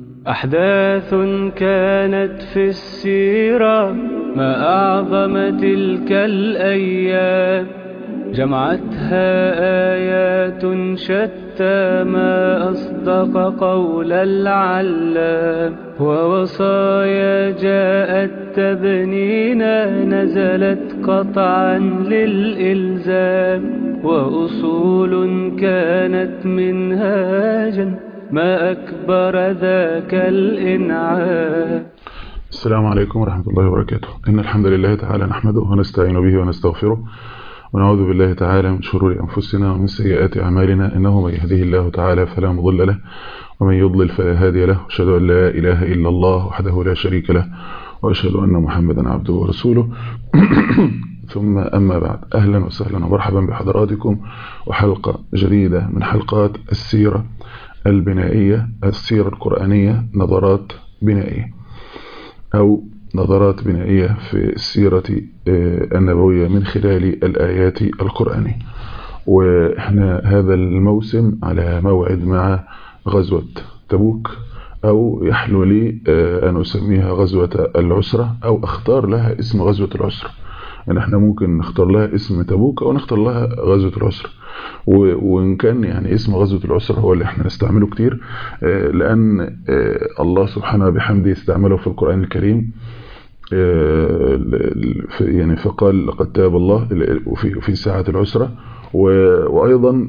أحداث كانت في السيرة ما أعظم تلك الأيام جمعتها آيات شتى ما أصدق قول العلام ووصايا جاءت تبنينا نزلت قطعا للإلزام وأصول كانت منهاجا ما أكبر ذاك الإنعام السلام عليكم ورحمة الله وبركاته إن الحمد لله تعالى نحمده ونستعين به ونستغفره ونعوذ بالله تعالى من شرور أنفسنا ومن سيئات أعمالنا إنه من يهديه الله تعالى فلا مضل له ومن يضلل فلا هادي له أشهد أن لا إله إلا الله وحده لا شريك له وأشهد أن محمدا عبده ورسوله ثم أما بعد أهلا وسهلا ومرحبا بحضراتكم وحلقة جديدة من حلقات السيرة البنائية السيرة القرآنية نظرات بنائية أو نظرات بنائية في السيرة النبوية من خلال الآيات القرآنية وإحنا هذا الموسم على موعد مع غزوة تبوك أو يحلو لي أن أسميها غزوة العسرة أو أختار لها اسم غزوة العسرة يعني احنا ممكن نختار لها اسم تبوك أو نختار لها غزوة العسرة وإن كان يعني اسم غزوة العسرة هو اللي احنا نستعمله كتير لأن الله سبحانه بحمده استعمله في القرآن الكريم يعني فقال لقد تاب الله في في ساعة العسرة وأيضا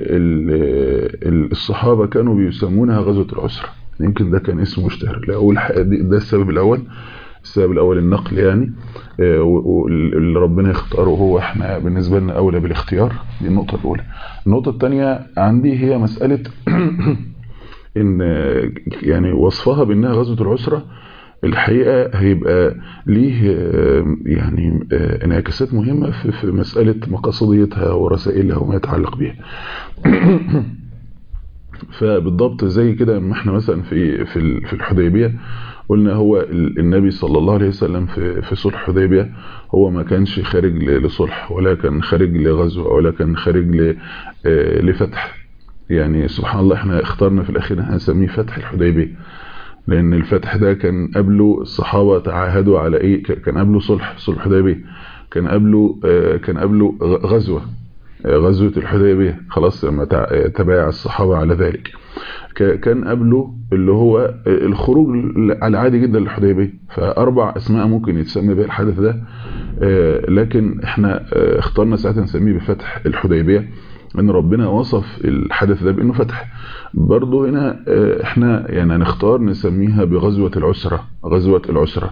الصحابة كانوا بيسمونها غزوة العسرة يمكن ده كان اسم مشتهر ده السبب الأول السبب الأول النقل يعني واللي ربنا يختاره هو احنا بالنسبة لنا أولى بالاختيار دي النقطة الأولى النقطة الثانية عندي هي مسألة إن يعني وصفها بأنها غزوة العسرة الحقيقة هيبقى ليه يعني انعكاسات مهمة في, في مسألة مقاصديتها ورسائلها وما يتعلق بها فبالضبط زي كده ما احنا مثلا في في في الحديبيه قلنا هو النبي صلى الله عليه وسلم في في صلح حديبيه هو ما كانش خارج لصلح ولا كان خارج لغزو ولا كان خارج لفتح يعني سبحان الله احنا اخترنا في الاخير هنسميه فتح الحديبيه لان الفتح ده كان قبله الصحابه تعاهدوا على ايه كان قبله صلح صلح حديبيه كان قبله كان قبله غزوه غزوة الحديبية خلاص لما تبايع الصحابة على ذلك كان قبله اللي هو الخروج العادي جدا للحديبية فأربع أسماء ممكن يتسمى بها الحدث ده لكن احنا اخترنا ساعتها نسميه بفتح الحديبية ان ربنا وصف الحدث ده بانه فتح برضه هنا احنا يعني هنختار نسميها بغزوة العسرة غزوة العسرة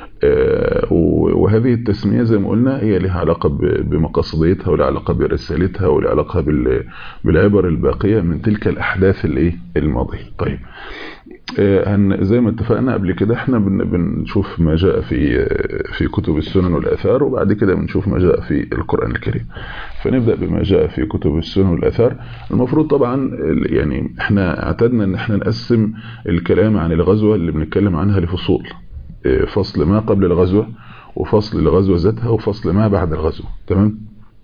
وهذه التسمية زي ما قلنا هي لها علاقة بمقاصديتها ولها علاقة برسالتها ولها علاقة بالعبر الباقية من تلك الأحداث الايه الماضية طيب زي ما اتفقنا قبل كده احنا بنشوف ما جاء في في كتب السنن والآثار وبعد كده بنشوف ما جاء في القرآن الكريم فنبدأ بما جاء في كتب السنن والآثار المفروض طبعا يعني احنا اعتدنا ان احنا نقسم الكلام عن الغزوة اللي بنتكلم عنها لفصول فصل ما قبل الغزوة وفصل الغزوة ذاتها وفصل ما بعد الغزوة تمام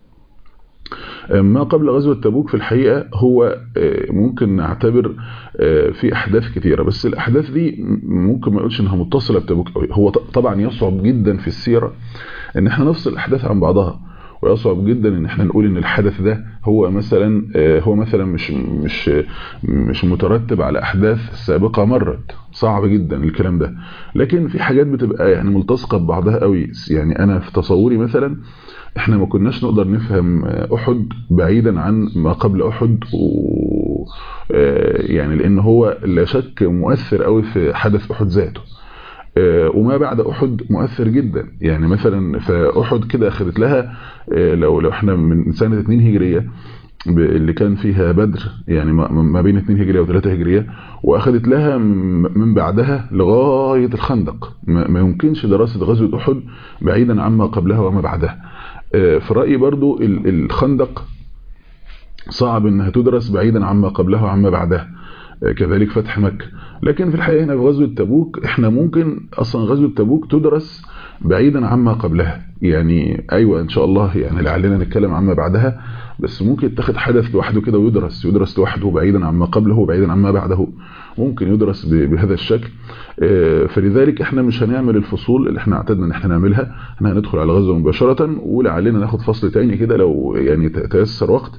ما قبل غزوة تبوك في الحقيقة هو ممكن نعتبر في أحداث كثيرة بس الأحداث دي ممكن ما يقولش إنها متصلة بتبوك قوي هو طبعا يصعب جدا في السيرة إن احنا نفصل الأحداث عن بعضها ويصعب جدا ان احنا نقول ان الحدث ده هو مثلا هو مثلا مش مش مش مترتب على احداث سابقه مرت صعب جدا الكلام ده لكن في حاجات بتبقى يعني ملتصقه ببعضها قوي يعني انا في تصوري مثلا احنا ما كناش نقدر نفهم احد بعيدا عن ما قبل احد و يعني لان هو لا شك مؤثر قوي في حدث احد ذاته وما بعد احد مؤثر جدا يعني مثلا فاحد كده اخذت لها لو لو احنا من سنه 2 هجريه اللي كان فيها بدر يعني ما بين 2 هجريه و3 هجريه واخذت لها من بعدها لغايه الخندق ما يمكنش دراسه غزوه احد بعيدا عما قبلها وما بعدها في رايي برضو الخندق صعب انها تدرس بعيدا عما قبلها وعما بعدها كذلك فتح مكة لكن في الحقيقة هنا في غزوة تبوك احنا ممكن اصلا غزوة تبوك تدرس بعيدا عما قبلها يعني ايوه ان شاء الله يعني لعلنا نتكلم عما بعدها بس ممكن يتخذ حدث لوحده كده ويدرس يدرس لوحده بعيدا عما قبله وبعيدا عما بعده ممكن يدرس بهذا الشكل فلذلك احنا مش هنعمل الفصول اللي احنا اعتدنا ان احنا نعملها احنا هندخل على الغزوه مباشره ولعلنا ناخد فصل تاني كده لو يعني تيسر وقت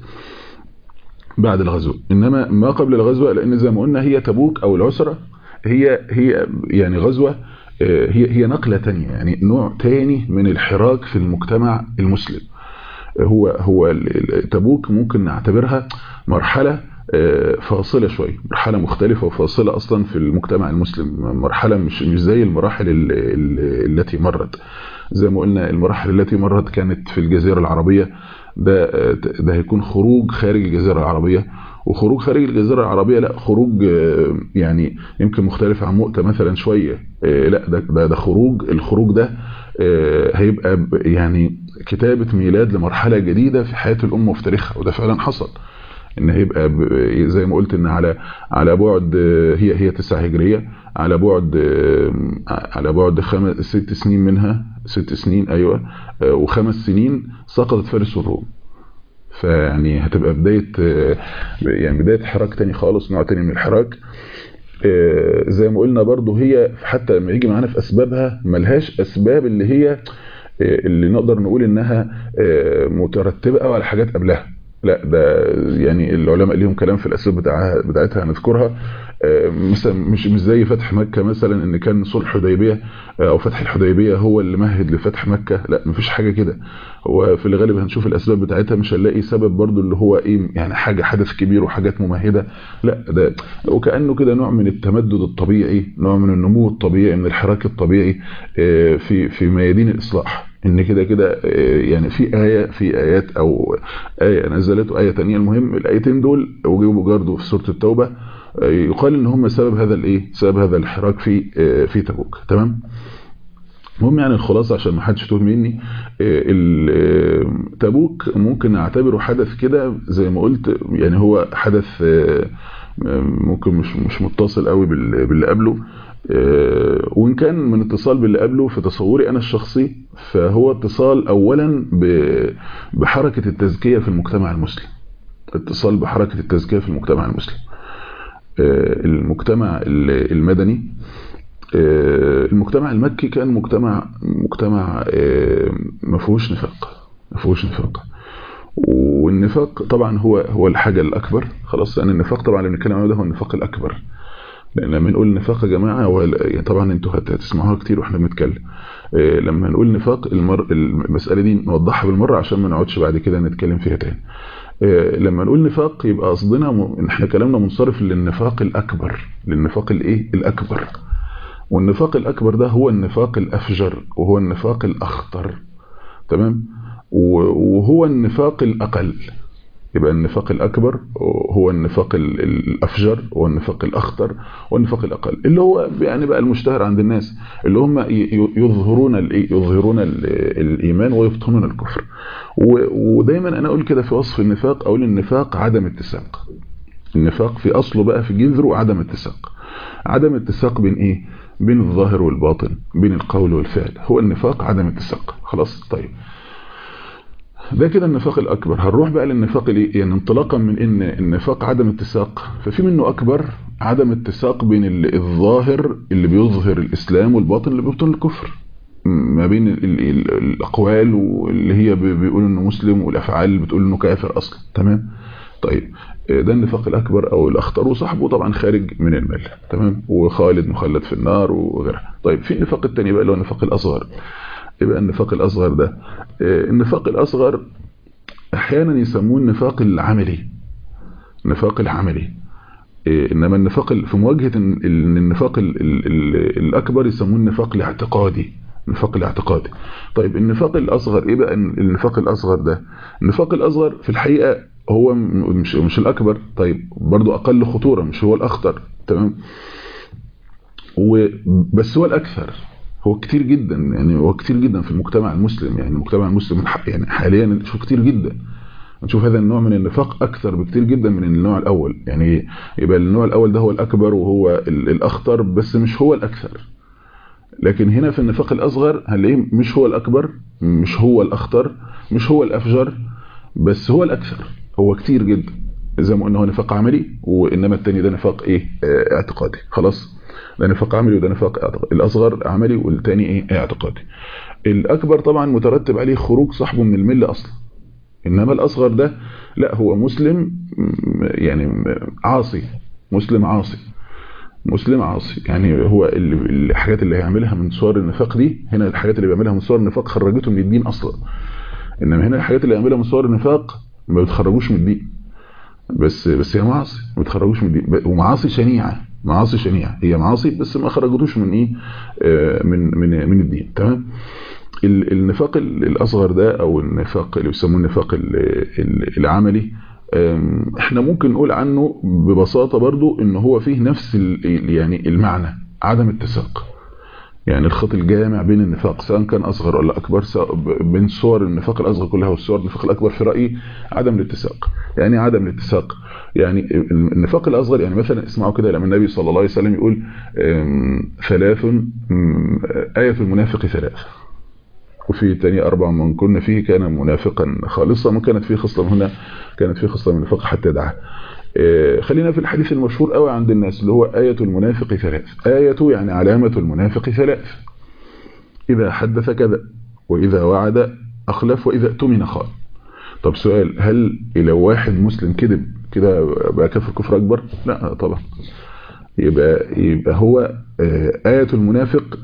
بعد الغزو انما ما قبل الغزوه لان زي ما قلنا هي تبوك او العسره هي هي يعني غزوه هي هي نقله ثانيه يعني نوع ثاني من الحراك في المجتمع المسلم هو هو تبوك ممكن نعتبرها مرحله فاصله شويه مرحله مختلفه وفاصله اصلا في المجتمع المسلم مرحله مش مش زي المراحل التي مرت زي ما قلنا المراحل التي مرت كانت في الجزيره العربيه ده ده هيكون خروج خارج الجزيره العربيه وخروج خارج الجزيره العربيه لا خروج يعني يمكن مختلف عن مؤتة مثلا شويه لا ده ده, ده خروج الخروج ده هيبقى يعني كتابه ميلاد لمرحله جديده في حياه الامه وفي تاريخها وده فعلا حصل ان هيبقى زي ما قلت ان على على بعد هي هي 9 هجريه على بعد على بعد خمس ست سنين منها ست سنين ايوه وخمس سنين سقطت فارس والروم فيعني هتبقى بدايه يعني بدايه حراك تاني خالص نوع تاني من الحراك زي ما قلنا برضو هي حتى لما يجي معانا في اسبابها ملهاش اسباب اللي هي اللي نقدر نقول انها مترتبه قوي على حاجات قبلها لا ده يعني العلماء ليهم كلام في الاسباب بتاعها بتاعتها هنذكرها مثلا مش مش زي فتح مكة مثلا ان كان صلح حديبيه او فتح الحديبيه هو اللي مهد لفتح مكة لا مفيش حاجه كده هو في الغالب هنشوف الاسباب بتاعتها مش هنلاقي سبب برضو اللي هو ايه يعني حاجه حدث كبير وحاجات ممهده لا ده وكانه كده نوع من التمدد الطبيعي نوع من النمو الطبيعي من الحراك الطبيعي في في ميادين الاصلاح ان كده كده يعني في آية في آيات او آية نزلت وآية تانية المهم الآيتين دول وجيبوا برضه في سورة التوبة يقال ان هم سبب هذا الايه سبب هذا الحراك في في تبوك تمام المهم يعني الخلاصه عشان ما حدش يتوه مني تبوك ممكن نعتبره حدث كده زي ما قلت يعني هو حدث ممكن مش مش متصل قوي باللي قبله وان كان من اتصال باللي قبله في تصوري انا الشخصي فهو اتصال اولا بحركه التزكيه في المجتمع المسلم اتصال بحركه التزكيه في المجتمع المسلم المجتمع المدني المجتمع المكي كان مجتمع مجتمع ما فيهوش نفاق ما فيهوش نفاق والنفاق طبعا هو هو الحاجه الاكبر خلاص لان النفاق طبعا اللي بنتكلم عنه ده هو النفاق الاكبر لان لما نقول نفاق يا جماعه هو طبعا انتوا هتسمعوها كتير واحنا بنتكلم لما نقول نفاق المر... المساله دي نوضحها بالمره عشان ما نقعدش بعد كده نتكلم فيها تاني لما نقول نفاق يبقى قصدنا ان احنا كلامنا منصرف للنفاق الاكبر للنفاق الايه الاكبر والنفاق الاكبر ده هو النفاق الافجر وهو النفاق الاخطر تمام وهو النفاق الاقل يبقى النفاق الأكبر هو النفاق الأفجر هو النفاق الأخطر والنفاق الأقل اللي هو يعني بقى المشتهر عند الناس اللي هم يظهرون يظهرون الإيمان ويبطنون الكفر ودايما أنا أقول كده في وصف النفاق أقول النفاق عدم اتساق النفاق في أصله بقى في جذره عدم اتساق عدم اتساق بين إيه بين الظاهر والباطن بين القول والفعل هو النفاق عدم اتساق خلاص طيب ده كده النفاق الأكبر هنروح بقى للنفاق الايه يعني انطلاقا من ان النفاق عدم اتساق ففي منه أكبر عدم اتساق بين الظاهر اللي بيظهر الإسلام والباطن اللي بيبطن الكفر ما بين ال ال ال الأقوال واللي هي بيقول انه مسلم والأفعال اللي بتقول انه كافر أصلا تمام طيب ده النفاق الأكبر أو الأخطر وصاحبه طبعا خارج من الملة تمام وخالد مخلد في النار وغيرها طيب في النفاق الثاني بقى اللي هو النفاق الأصغر يبقى النفاق الأصغر ده النفاق الأصغر أحيانا يسموه النفاق العملي النفاق العملي إنما النفاق في مواجهة النفاق الأكبر يسموه النفاق الاعتقادي النفاق الاعتقادي طيب النفاق الأصغر إيه بقى النفاق الأصغر ده النفاق الأصغر في الحقيقة هو مش مش الأكبر طيب برضو أقل خطورة مش هو الأخطر تمام وبس هو الأكثر هو كتير جدا يعني هو كتير جدا في المجتمع المسلم يعني المجتمع المسلم يعني حاليا شو كتير جدا نشوف هذا النوع من النفاق اكثر بكتير جدا من النوع الاول يعني يبقى النوع الاول ده هو الاكبر وهو الاخطر بس مش هو الاكثر لكن هنا في النفاق الاصغر هنلاقيه مش هو الاكبر مش هو الاخطر مش هو الافجر بس هو الاكثر هو كتير جدا زي ما قلنا هو نفاق عملي وانما الثاني ده نفاق ايه اه اعتقادي خلاص ده نفاق عملي وده نفاق اعتقادي الاصغر عملي والثاني ايه اعتقادي الاكبر طبعا مترتب عليه خروج صاحبه من المله اصلا انما الاصغر ده لا هو مسلم يعني عاصي مسلم عاصي مسلم عاصي يعني هو الحاجات اللي هيعملها من صور النفاق دي هنا الحاجات اللي بيعملها من صور النفاق خرجته من الدين اصلا انما هنا الحاجات اللي يعملها من صور النفاق ما بتخرجوش من الدين بس بس هي معاصي ما بتخرجوش من الدين ومعاصي شنيعه معاصي شنيعه هي معاصي بس ما خرجتوش من ايه من من من الدين تمام النفاق الاصغر ده او النفاق اللي بيسموه النفاق العملي احنا ممكن نقول عنه ببساطه برضو ان هو فيه نفس يعني المعنى عدم التساق يعني الخط الجامع بين النفاق سواء كان اصغر ولا اكبر سواء بين صور النفاق الاصغر كلها والصور النفاق الاكبر في رايي عدم الاتساق يعني عدم الاتساق يعني النفاق الاصغر يعني مثلا اسمعوا كده لما النبي صلى الله عليه وسلم يقول ثلاث ايه المنافق ثلاث وفي تاني أربع من كنا فيه كان منافقا خالصا من كانت فيه خصلة هنا كانت فيه خصلة من النفاق حتى دعاه خلينا في الحديث المشهور قوي عند الناس اللي هو آية المنافق ثلاث آية يعني علامة المنافق ثلاث إذا حدث كذا وإذا وعد أخلف وإذا اؤتمن خان طب سؤال هل لو واحد مسلم كذب كده بقى كفر كفر أكبر لا طبعا يبقى يبقى هو آية المنافق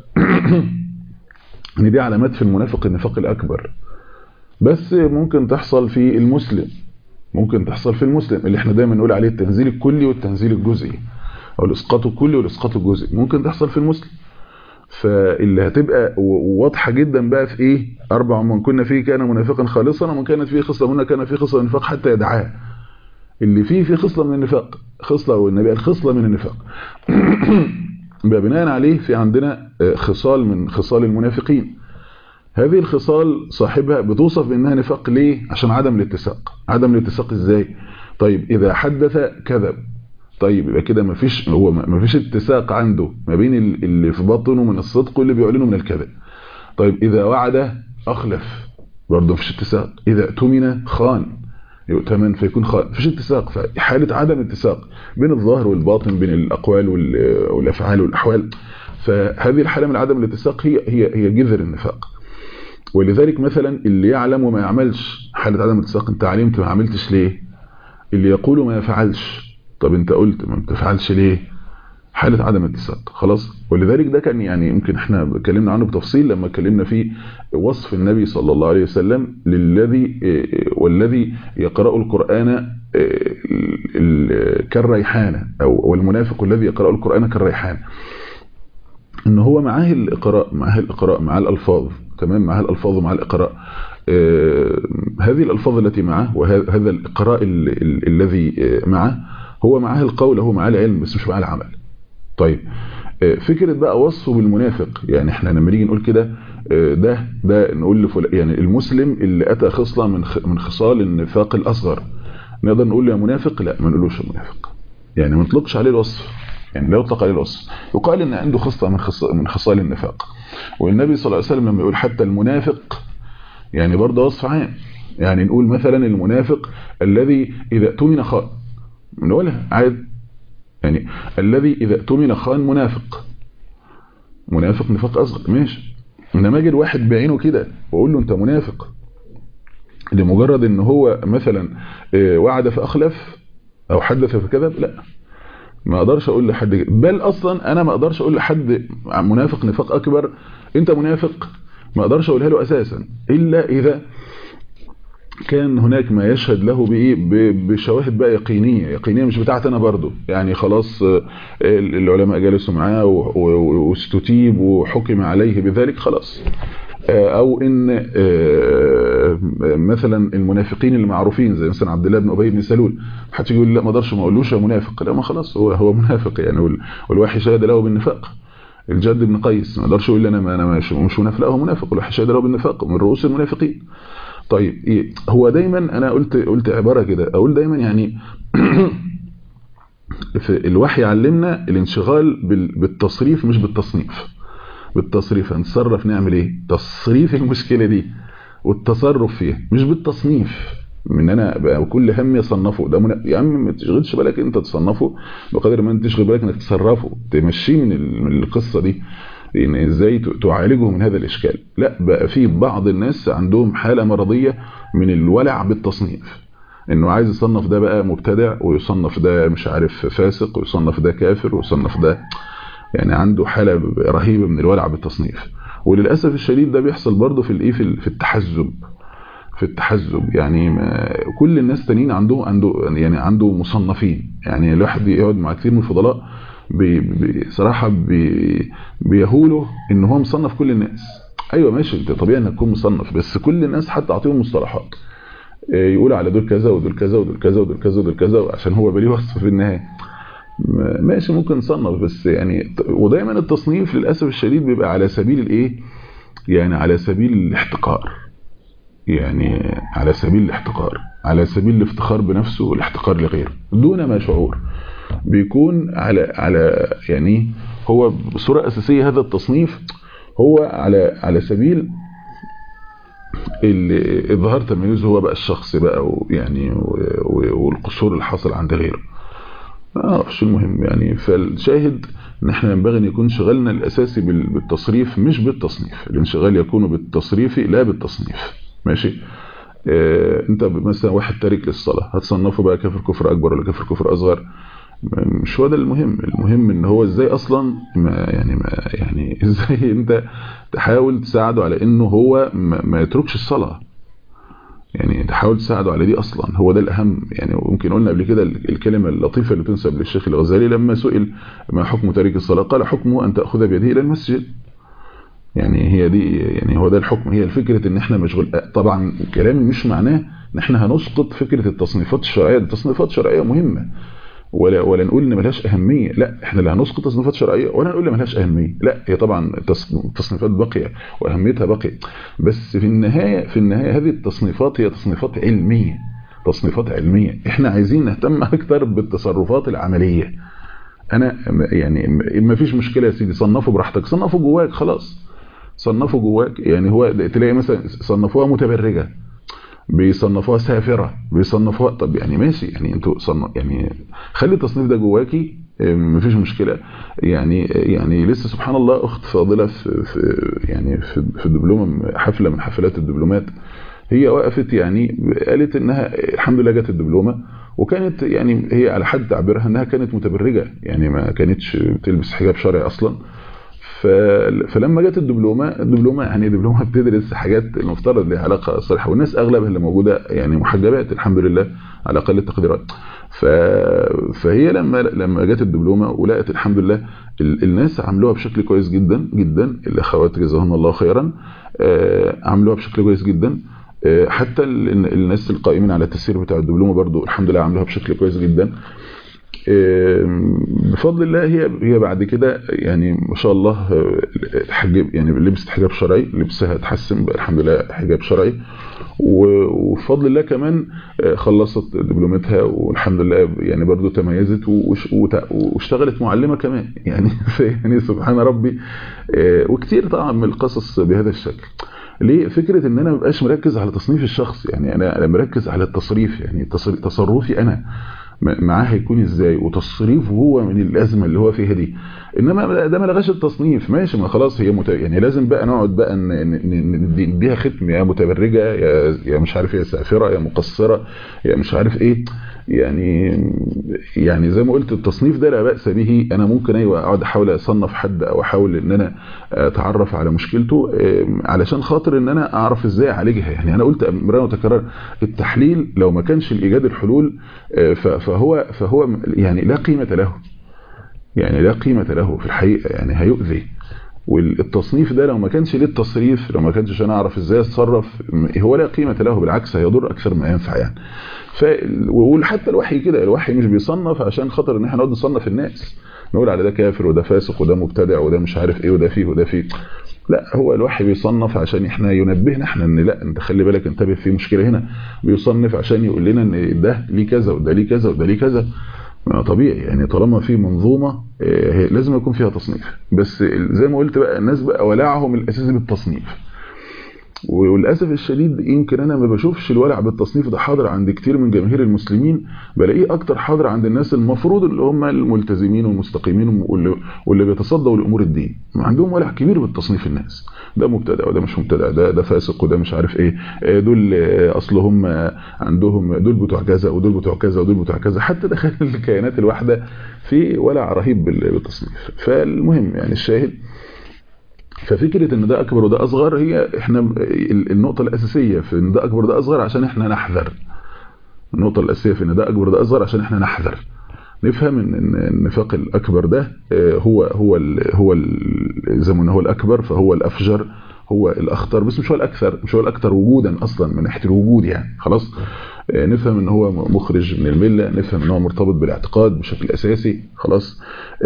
ان دي علامات في المنافق النفاق الاكبر بس ممكن تحصل في المسلم ممكن تحصل في المسلم اللي احنا دايما نقول عليه التنزيل الكلي والتنزيل الجزئي او الاسقاط الكلي والاسقاط الجزئي ممكن تحصل في المسلم فاللي هتبقى واضحه جدا بقى في ايه اربع من كنا فيه كان منافقا خالصا ومن كانت فيه خصله منا كان فيه خصله من النفاق حتى يدعاه اللي فيه فيه خصله من النفاق خصله والنبي الخصله من النفاق بناء عليه في عندنا خصال من خصال المنافقين هذه الخصال صاحبها بتوصف بانها نفاق ليه عشان عدم الاتساق عدم الاتساق ازاي طيب اذا حدث كذب طيب يبقى كده مفيش هو مفيش اتساق عنده ما بين اللي في باطنه من الصدق واللي بيعلنه من الكذب طيب اذا وعد اخلف برضه مفيش اتساق اذا اؤتمن خان يؤتمن فيكون خائن مفيش اتساق فحالة عدم اتساق بين الظاهر والباطن بين الأقوال والأفعال والأحوال فهذه الحالة من عدم الاتساق هي هي هي جذر النفاق ولذلك مثلا اللي يعلم وما يعملش حالة عدم الاتساق انت علمت ما عملتش ليه اللي يقول ما يفعلش طب انت قلت ما بتفعلش ليه حالة عدم اتساق خلاص ولذلك ده كان يعني يمكن احنا اتكلمنا عنه بتفصيل لما اتكلمنا في وصف النبي صلى الله عليه وسلم للذي والذي يقرأ القرآن كالريحانة او والمنافق الذي يقرأ القرآن كالريحانة ان هو معاه الاقراء معاه الاقراء معاه الالفاظ تمام معاه الالفاظ ومعاه الاقراء هذه الالفاظ التي معه وهذا الاقراء الذي معه هو معاه القول هو معاه العلم بس مش معاه العمل طيب فكرة بقى وصفه بالمنافق يعني احنا لما نيجي نقول كده ده ده نقول لفل... يعني المسلم اللي اتى خصله من من خصال النفاق الاصغر نقدر نقول له يا منافق لا ما نقولوش يا منافق يعني ما نطلقش عليه الوصف يعني لا يطلق عليه الوصف يقال ان عنده خصله من خصال من خصال النفاق والنبي صلى الله عليه وسلم لما يقول حتى المنافق يعني برضه وصف عام يعني نقول مثلا المنافق الذي اذا اؤتمن خان نقولها عادي يعني الذي إذا اؤتمن خان منافق منافق نفاق أصغر ماشي إنما أجي الواحد بعينه كده وأقول له أنت منافق لمجرد إن هو مثلا وعد فأخلف أو حدث فكذب لا ما أقدرش أقول لحد بل أصلا أنا ما أقدرش أقول لحد منافق نفاق أكبر أنت منافق ما أقدرش أقولها له أساسا إلا إذا كان هناك ما يشهد له بايه بشواهد بقى يقينيه يقينيه مش بتاعتي انا برضو يعني خلاص العلماء جلسوا معاه واستتيب وحكم عليه بذلك خلاص او ان مثلا المنافقين المعروفين زي مثلا عبد الله بن ابي بن سلول حد يقول لا ما اقدرش ما اقولوش يا منافق لا ما خلاص هو هو منافق يعني والواحد شهد له بالنفاق الجد بن قيس ما اقدرش اقول انا ما انا مش منافق لا هو منافق والواحد شهد له بالنفاق من رؤوس المنافقين طيب إيه هو دايما انا قلت قلت عباره كده اقول دايما يعني في الوحي علمنا الانشغال بالتصريف مش بالتصنيف بالتصريف هنتصرف نعمل ايه تصريف المشكله دي والتصرف فيها مش بالتصنيف من انا بقى كل هم يصنفه ده من... يا عم ما تشغلش بالك انت تصنفه بقدر ما انت تشغل بالك انك تصرفه تمشيه من, ال... من القصه دي ان ازاي تعالجه من هذا الاشكال لا بقى في بعض الناس عندهم حاله مرضيه من الولع بالتصنيف انه عايز يصنف ده بقى مبتدع ويصنف ده مش عارف فاسق ويصنف ده كافر ويصنف ده يعني عنده حاله رهيبه من الولع بالتصنيف وللاسف الشديد ده بيحصل برضه في الايه في التحزب في التحزب يعني ما كل الناس تانيين عندهم عنده يعني عنده مصنفين يعني الواحد يقعد مع كثير من الفضلاء بصراحه بي بيهوله ان هو مصنف كل الناس ايوه ماشي انت طبيعي انك تكون مصنف بس كل الناس حتى اعطيهم مصطلحات يقول على دول كذا ودول كذا ودول كذا ودول كذا ودول كذا عشان هو بليه وصف في النهايه ماشي ممكن نصنف بس يعني ودايما التصنيف للاسف الشديد بيبقى على سبيل الايه يعني على سبيل الاحتقار يعني على سبيل الاحتقار على سبيل الافتخار بنفسه والاحتقار لغيره دون ما شعور بيكون على على يعني هو بصوره اساسيه هذا التصنيف هو على على سبيل اظهار تميزه هو بقى الشخصي بقى يعني والقصور اللي حصل عند غيره اه شو المهم يعني فالشاهد ان احنا ينبغي ان يكون شغلنا الاساسي بالتصريف مش بالتصنيف الانشغال يكون بالتصريف لا بالتصنيف ماشي اه انت مثلا واحد تارك للصلاه هتصنفه بقى كافر كفر اكبر ولا كافر كفر اصغر مش هو ده المهم المهم ان هو ازاي اصلا ما يعني ما يعني ازاي انت تحاول تساعده على انه هو ما, ما يتركش الصلاه يعني تحاول تساعده على دي اصلا هو ده الاهم يعني ممكن قلنا قبل كده الكلمه اللطيفه اللي تنسب للشيخ الغزالي لما سئل ما حكم تارك الصلاه قال حكمه ان تاخذ بيده الى المسجد يعني هي دي يعني هو ده الحكم هي الفكره ان احنا مشغول طبعا كلامي مش معناه ان احنا هنسقط فكره التصنيفات الشرعيه التصنيفات الشرعيه مهمه ولا ولا نقول ان ملهاش اهميه لا احنا لا هنسقط تصنيفات شرعيه ولا نقول ان ملهاش اهميه لا هي طبعا التصنيفات باقيه واهميتها باقيه بس في النهايه في النهايه هذه التصنيفات هي تصنيفات علميه تصنيفات علميه احنا عايزين نهتم اكتر بالتصرفات العمليه انا يعني ما فيش مشكله يا سيدي صنفه براحتك صنفه جواك خلاص صنفه جواك يعني هو تلاقي مثلا صنفوها متبرجه بيصنفوها سافرة بيصنفوها طب يعني ماشي يعني انتوا صنف يعني خلي التصنيف ده جواكي مفيش مشكلة يعني يعني لسه سبحان الله اخت فاضلة في, في يعني في, في الدبلومة حفلة من حفلات الدبلومات هي وقفت يعني قالت انها الحمد لله جت الدبلومة وكانت يعني هي على حد تعبيرها انها كانت متبرجة يعني ما كانتش بتلبس حجاب شرعي اصلا فلما جت الدبلومه الدبلومه يعني دبلومه بتدرس حاجات المفترض لها علاقه صالحه والناس اغلبها اللي موجوده يعني محجبات الحمد لله على اقل التقديرات ف... فهي لما لما جت الدبلومه ولقت الحمد لله الناس عملوها بشكل كويس جدا جدا الاخوات جزاهم الله خيرا عملوها بشكل كويس جدا حتى الناس القائمين على التسيير بتاع الدبلومه برضو الحمد لله عملوها بشكل كويس جدا بفضل الله هي هي بعد كده يعني ما شاء الله حجاب يعني لبست حجاب شرعي لبسها اتحسن بقى الحمد لله حجاب شرعي وبفضل الله كمان خلصت دبلومتها والحمد لله يعني برضو تميزت واشتغلت معلمة كمان يعني يعني سبحان ربي وكتير طبعا من القصص بهذا الشكل ليه فكرة ان انا ما بقاش مركز على تصنيف الشخص يعني انا مركز على التصريف يعني تصرفي انا معاه هيكون ازاي وتصريفه هو من الازمه اللي هو فيها دي انما ده ما لغاش التصنيف ماشي ما خلاص هي مت... يعني لازم بقى نقعد بقى نديها ختم يا متبرجه يا يا مش عارف يا سافره يا مقصره يا مش عارف ايه يعني يعني زي ما قلت التصنيف ده لا باس به انا ممكن ايوه اقعد احاول اصنف حد او احاول ان انا اتعرف على مشكلته علشان خاطر ان انا اعرف ازاي اعالجها يعني انا قلت مرة وتكرر التحليل لو ما كانش الايجاد الحلول فهو فهو يعني لا قيمه له يعني لا قيمه له في الحقيقه يعني هيؤذي والتصنيف ده لو ما كانش ليه التصريف لو ما كانش عشان اعرف ازاي اتصرف هو لا قيمه له بالعكس هيضر اكثر ما ينفع يعني ف وحتى الوحي كده الوحي مش بيصنف عشان خاطر ان احنا نقعد نصنف الناس نقول على ده كافر وده فاسق وده مبتدع وده مش عارف ايه وده فيه وده فيه لا هو الوحي بيصنف عشان احنا ينبهنا احنا ان لا انت خلي بالك انتبه في مشكله هنا بيصنف عشان يقول لنا ان ده ليه كذا وده ليه كذا وده ليه كذا طبيعي يعني طالما في منظومه لازم يكون فيها تصنيف بس زي ما قلت بقى الناس بقى ولعهم الاساسي بالتصنيف وللاسف الشديد يمكن انا ما بشوفش الولع بالتصنيف ده حاضر عند كتير من جماهير المسلمين بلاقيه اكتر حاضر عند الناس المفروض اللي هم الملتزمين والمستقيمين واللي, واللي بيتصدوا لامور الدين عندهم ولع كبير بالتصنيف الناس ده مبتدع وده مش مبتدع ده ده فاسق وده مش عارف ايه دول اصلهم عندهم دول بتوع كذا ودول بتوع كذا ودول بتوع كذا حتى داخل الكيانات الواحده في ولع رهيب بالتصنيف فالمهم يعني الشاهد ففكرة ان ده اكبر وده اصغر هي احنا النقطة الاساسية في ان ده اكبر وده اصغر عشان احنا نحذر النقطة الاساسية في ان ده اكبر وده اصغر عشان احنا نحذر نفهم ان النفاق الاكبر ده هو هو ال هو ال زي ما هو الاكبر فهو الافجر هو الاخطر بس مش هو الاكثر مش هو الاكثر وجودا اصلا من ناحيه الوجود يعني خلاص نفهم ان هو مخرج من المله نفهم ان هو مرتبط بالاعتقاد بشكل اساسي خلاص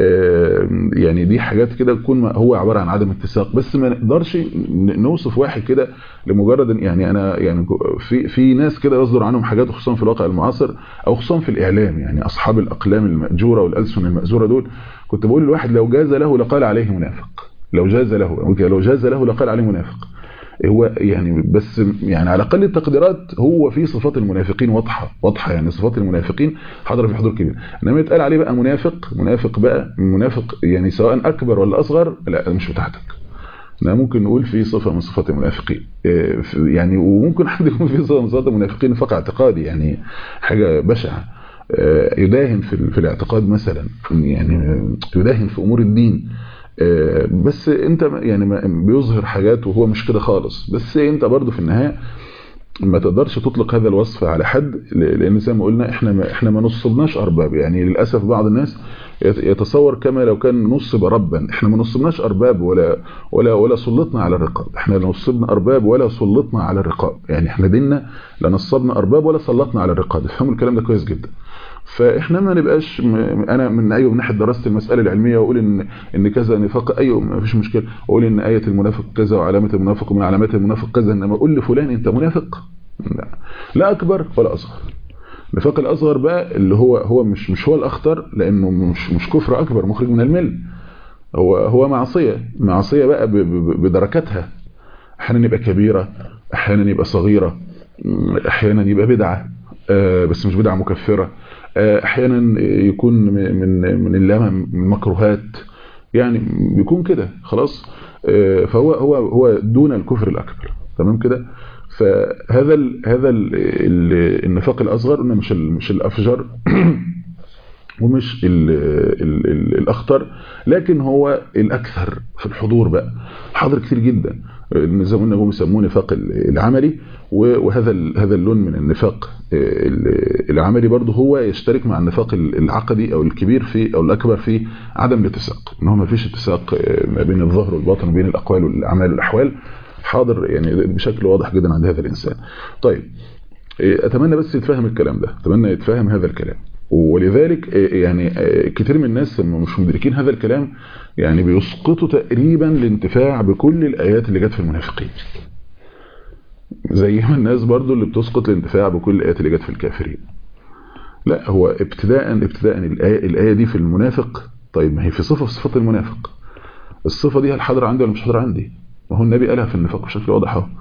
يعني دي حاجات كده تكون هو عباره عن عدم اتساق بس ما نقدرش نوصف واحد كده لمجرد يعني انا يعني في في ناس كده يصدر عنهم حاجات خصوصا في الواقع المعاصر او خصوصا في الاعلام يعني اصحاب الاقلام الماجوره والالسن المازوره دول كنت بقول للواحد لو جاز له لقال عليه منافق لو جاز له لو جاز له لقال عليه منافق هو يعني بس يعني على اقل التقديرات هو في صفات المنافقين واضحه واضحه يعني صفات المنافقين حاضره في حضور كبير انما يتقال عليه بقى منافق منافق بقى منافق يعني سواء اكبر ولا اصغر لا مش بتاعتك احنا ممكن نقول في صفه من صفات المنافقين يعني وممكن حد يكون في صفه من صفات المنافقين فقع اعتقادي يعني حاجه بشعه يداهن في, في الاعتقاد مثلا يعني يداهن في امور الدين بس انت يعني بيظهر حاجات وهو مش كده خالص بس انت برضو في النهايه ما تقدرش تطلق هذا الوصف على حد لان زي ما قلنا احنا ما احنا ما نصبناش ارباب يعني للاسف بعض الناس يتصور كما لو كان نصب ربا احنا ما نصبناش ارباب ولا ولا ولا سلطنا على الرقاب احنا لا نصبنا ارباب ولا سلطنا على الرقاب يعني احنا ديننا لا نصبنا ارباب ولا سلطنا على الرقاب افهموا الكلام ده كويس جدا فاحنا ما نبقاش انا من ايوه من ناحيه دراسه المساله العلميه واقول ان ان كذا نفاق ايوه ما فيش مشكله اقول ان ايه المنافق كذا وعلامه المنافق ومن علامات المنافق كذا انما اقول لفلان انت منافق لا لا اكبر ولا اصغر النفاق الاصغر بقى اللي هو هو مش مش هو الاخطر لانه مش مش كفر اكبر مخرج من المل هو هو معصيه معصيه بقى بدركاتها احيانا يبقى كبيره احيانا يبقى صغيره احيانا يبقى بدعه بس مش بدعه مكفره احيانا يكون من من اللامه من المكروهات يعني بيكون كده خلاص فهو هو هو دون الكفر الاكبر تمام كده فهذا ال هذا ال النفاق الاصغر قلنا مش مش الافجر ومش ال ال ال الاخطر لكن هو الاكثر في الحضور بقى حاضر كتير جدا زي ما قلنا هم بيسموه نفاق العملي وهذا هذا اللون من النفاق العملي برضه هو يشترك مع النفاق العقدي او الكبير في او الاكبر في عدم الاتساق ان هو ما فيش اتساق ما بين الظاهر والباطن وبين الاقوال والاعمال والاحوال حاضر يعني بشكل واضح جدا عند هذا الانسان طيب اتمنى بس يتفهم الكلام ده اتمنى يتفهم هذا الكلام ولذلك يعني كتير من الناس مش مدركين هذا الكلام يعني بيسقطوا تقريبا الانتفاع بكل الايات اللي جت في المنافقين زي ما الناس برضو اللي بتسقط الانتفاع بكل الايات اللي جت في الكافرين لا هو ابتداء ابتداء الآية, الآية دي في المنافق طيب ما هي في صفة في صفات المنافق الصفة دي هل حاضرة عندي ولا مش حاضرة عندي وهو النبي قالها في النفاق بشكل واضح اهو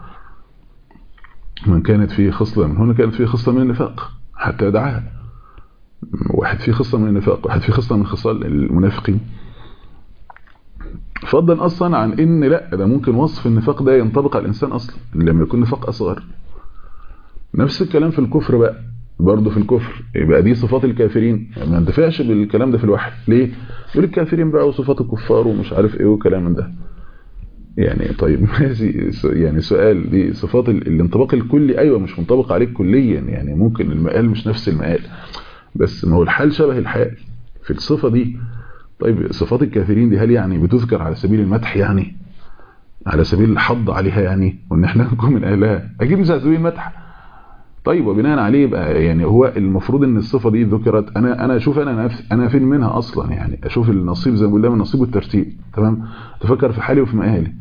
من كانت فيه خصلة من هنا كانت فيه خصلة من النفاق حتى يدعاها واحد فيه خصلة من النفاق واحد فيه خصلة من خصال المنافقين فضلا اصلا عن ان لا ده ممكن وصف النفاق ده ينطبق على الانسان اصلا لما يكون نفاق اصغر نفس الكلام في الكفر بقى برضه في الكفر يبقى دي صفات الكافرين ما اندفعش بالكلام ده في الوحي ليه يقول الكافرين بقى وصفات الكفار ومش عارف ايه وكلام من ده يعني طيب ماشي يعني سؤال دي صفات الانطباق الكلي ايوه مش منطبق عليك كليا يعني ممكن المقال مش نفس المقال بس ما هو الحال شبه الحال في الصفه دي طيب صفات الكافرين دي هل يعني بتذكر على سبيل المدح يعني على سبيل الحض عليها يعني وان احنا نكون من اهلها اكيد مش على سبيل المدح طيب وبناء عليه يبقى يعني هو المفروض ان الصفه دي ذكرت انا انا اشوف انا نفس انا فين منها اصلا يعني اشوف النصيب زي ما بقول من النصيب والترتيب تمام تفكر في حالي وفي مآلي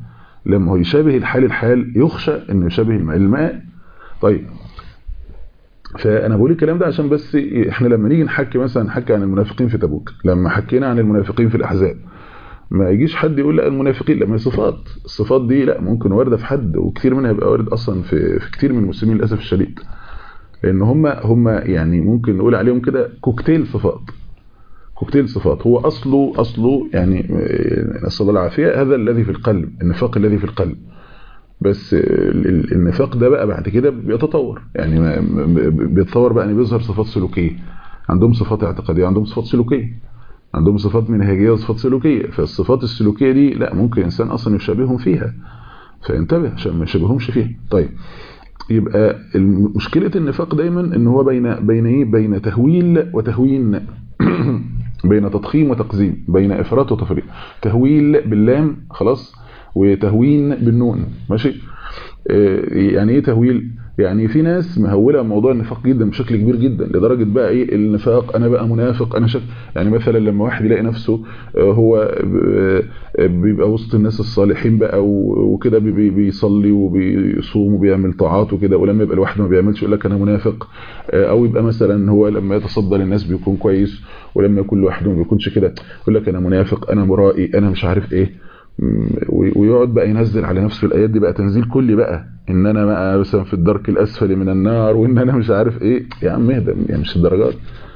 لما هو يشابه الحال الحال يخشى انه يشابه الماء الماء طيب فانا بقول الكلام ده عشان بس احنا لما نيجي نحكي مثلا نحكي عن المنافقين في تبوك لما حكينا عن المنافقين في الاحزاب ما يجيش حد يقول لا المنافقين لما صفات الصفات دي لا ممكن وارده في حد وكثير منها يبقى وارد اصلا في, في كثير من المسلمين للاسف الشديد لان هم هم يعني ممكن نقول عليهم كده كوكتيل صفات كوكتيل صفات هو اصله اصله يعني نسال الله العافيه هذا الذي في القلب النفاق الذي في القلب بس النفاق ده بقى بعد كده بيتطور يعني بيتطور بقى ان بيظهر صفات سلوكيه عندهم صفات اعتقاديه عندهم صفات سلوكيه عندهم صفات منهجيه وصفات سلوكيه فالصفات السلوكيه دي لا ممكن انسان اصلا يشابههم فيها فينتبه عشان ما يشابههمش فيها طيب يبقى مشكله النفاق دايما ان هو بين بين ايه بين تهويل وتهوين بين تضخيم وتقزيم بين افراط وتفريط تهويل باللام خلاص وتهوين بالنون ماشي يعني ايه تهويل يعني في ناس مهوله موضوع النفاق جدا بشكل كبير جدا لدرجه بقى ايه النفاق انا بقى منافق انا شك يعني مثلا لما واحد يلاقي نفسه هو بيبقى وسط الناس الصالحين بقى وكده بيصلي وبيصوم وبيعمل طاعات وكده ولما يبقى لوحده ما بيعملش يقول لك انا منافق او يبقى مثلا هو لما يتصدى للناس بيكون كويس ولما يكون لوحده ما بيكونش كده يقول لك انا منافق انا مرائي انا مش عارف ايه ويقعد بقى ينزل على نفسه الايات دي بقى تنزيل كلي بقى ان انا بقى مثلا في الدرك الاسفل من النار وان انا مش عارف ايه يا عم اهدى يعني مش الدرجات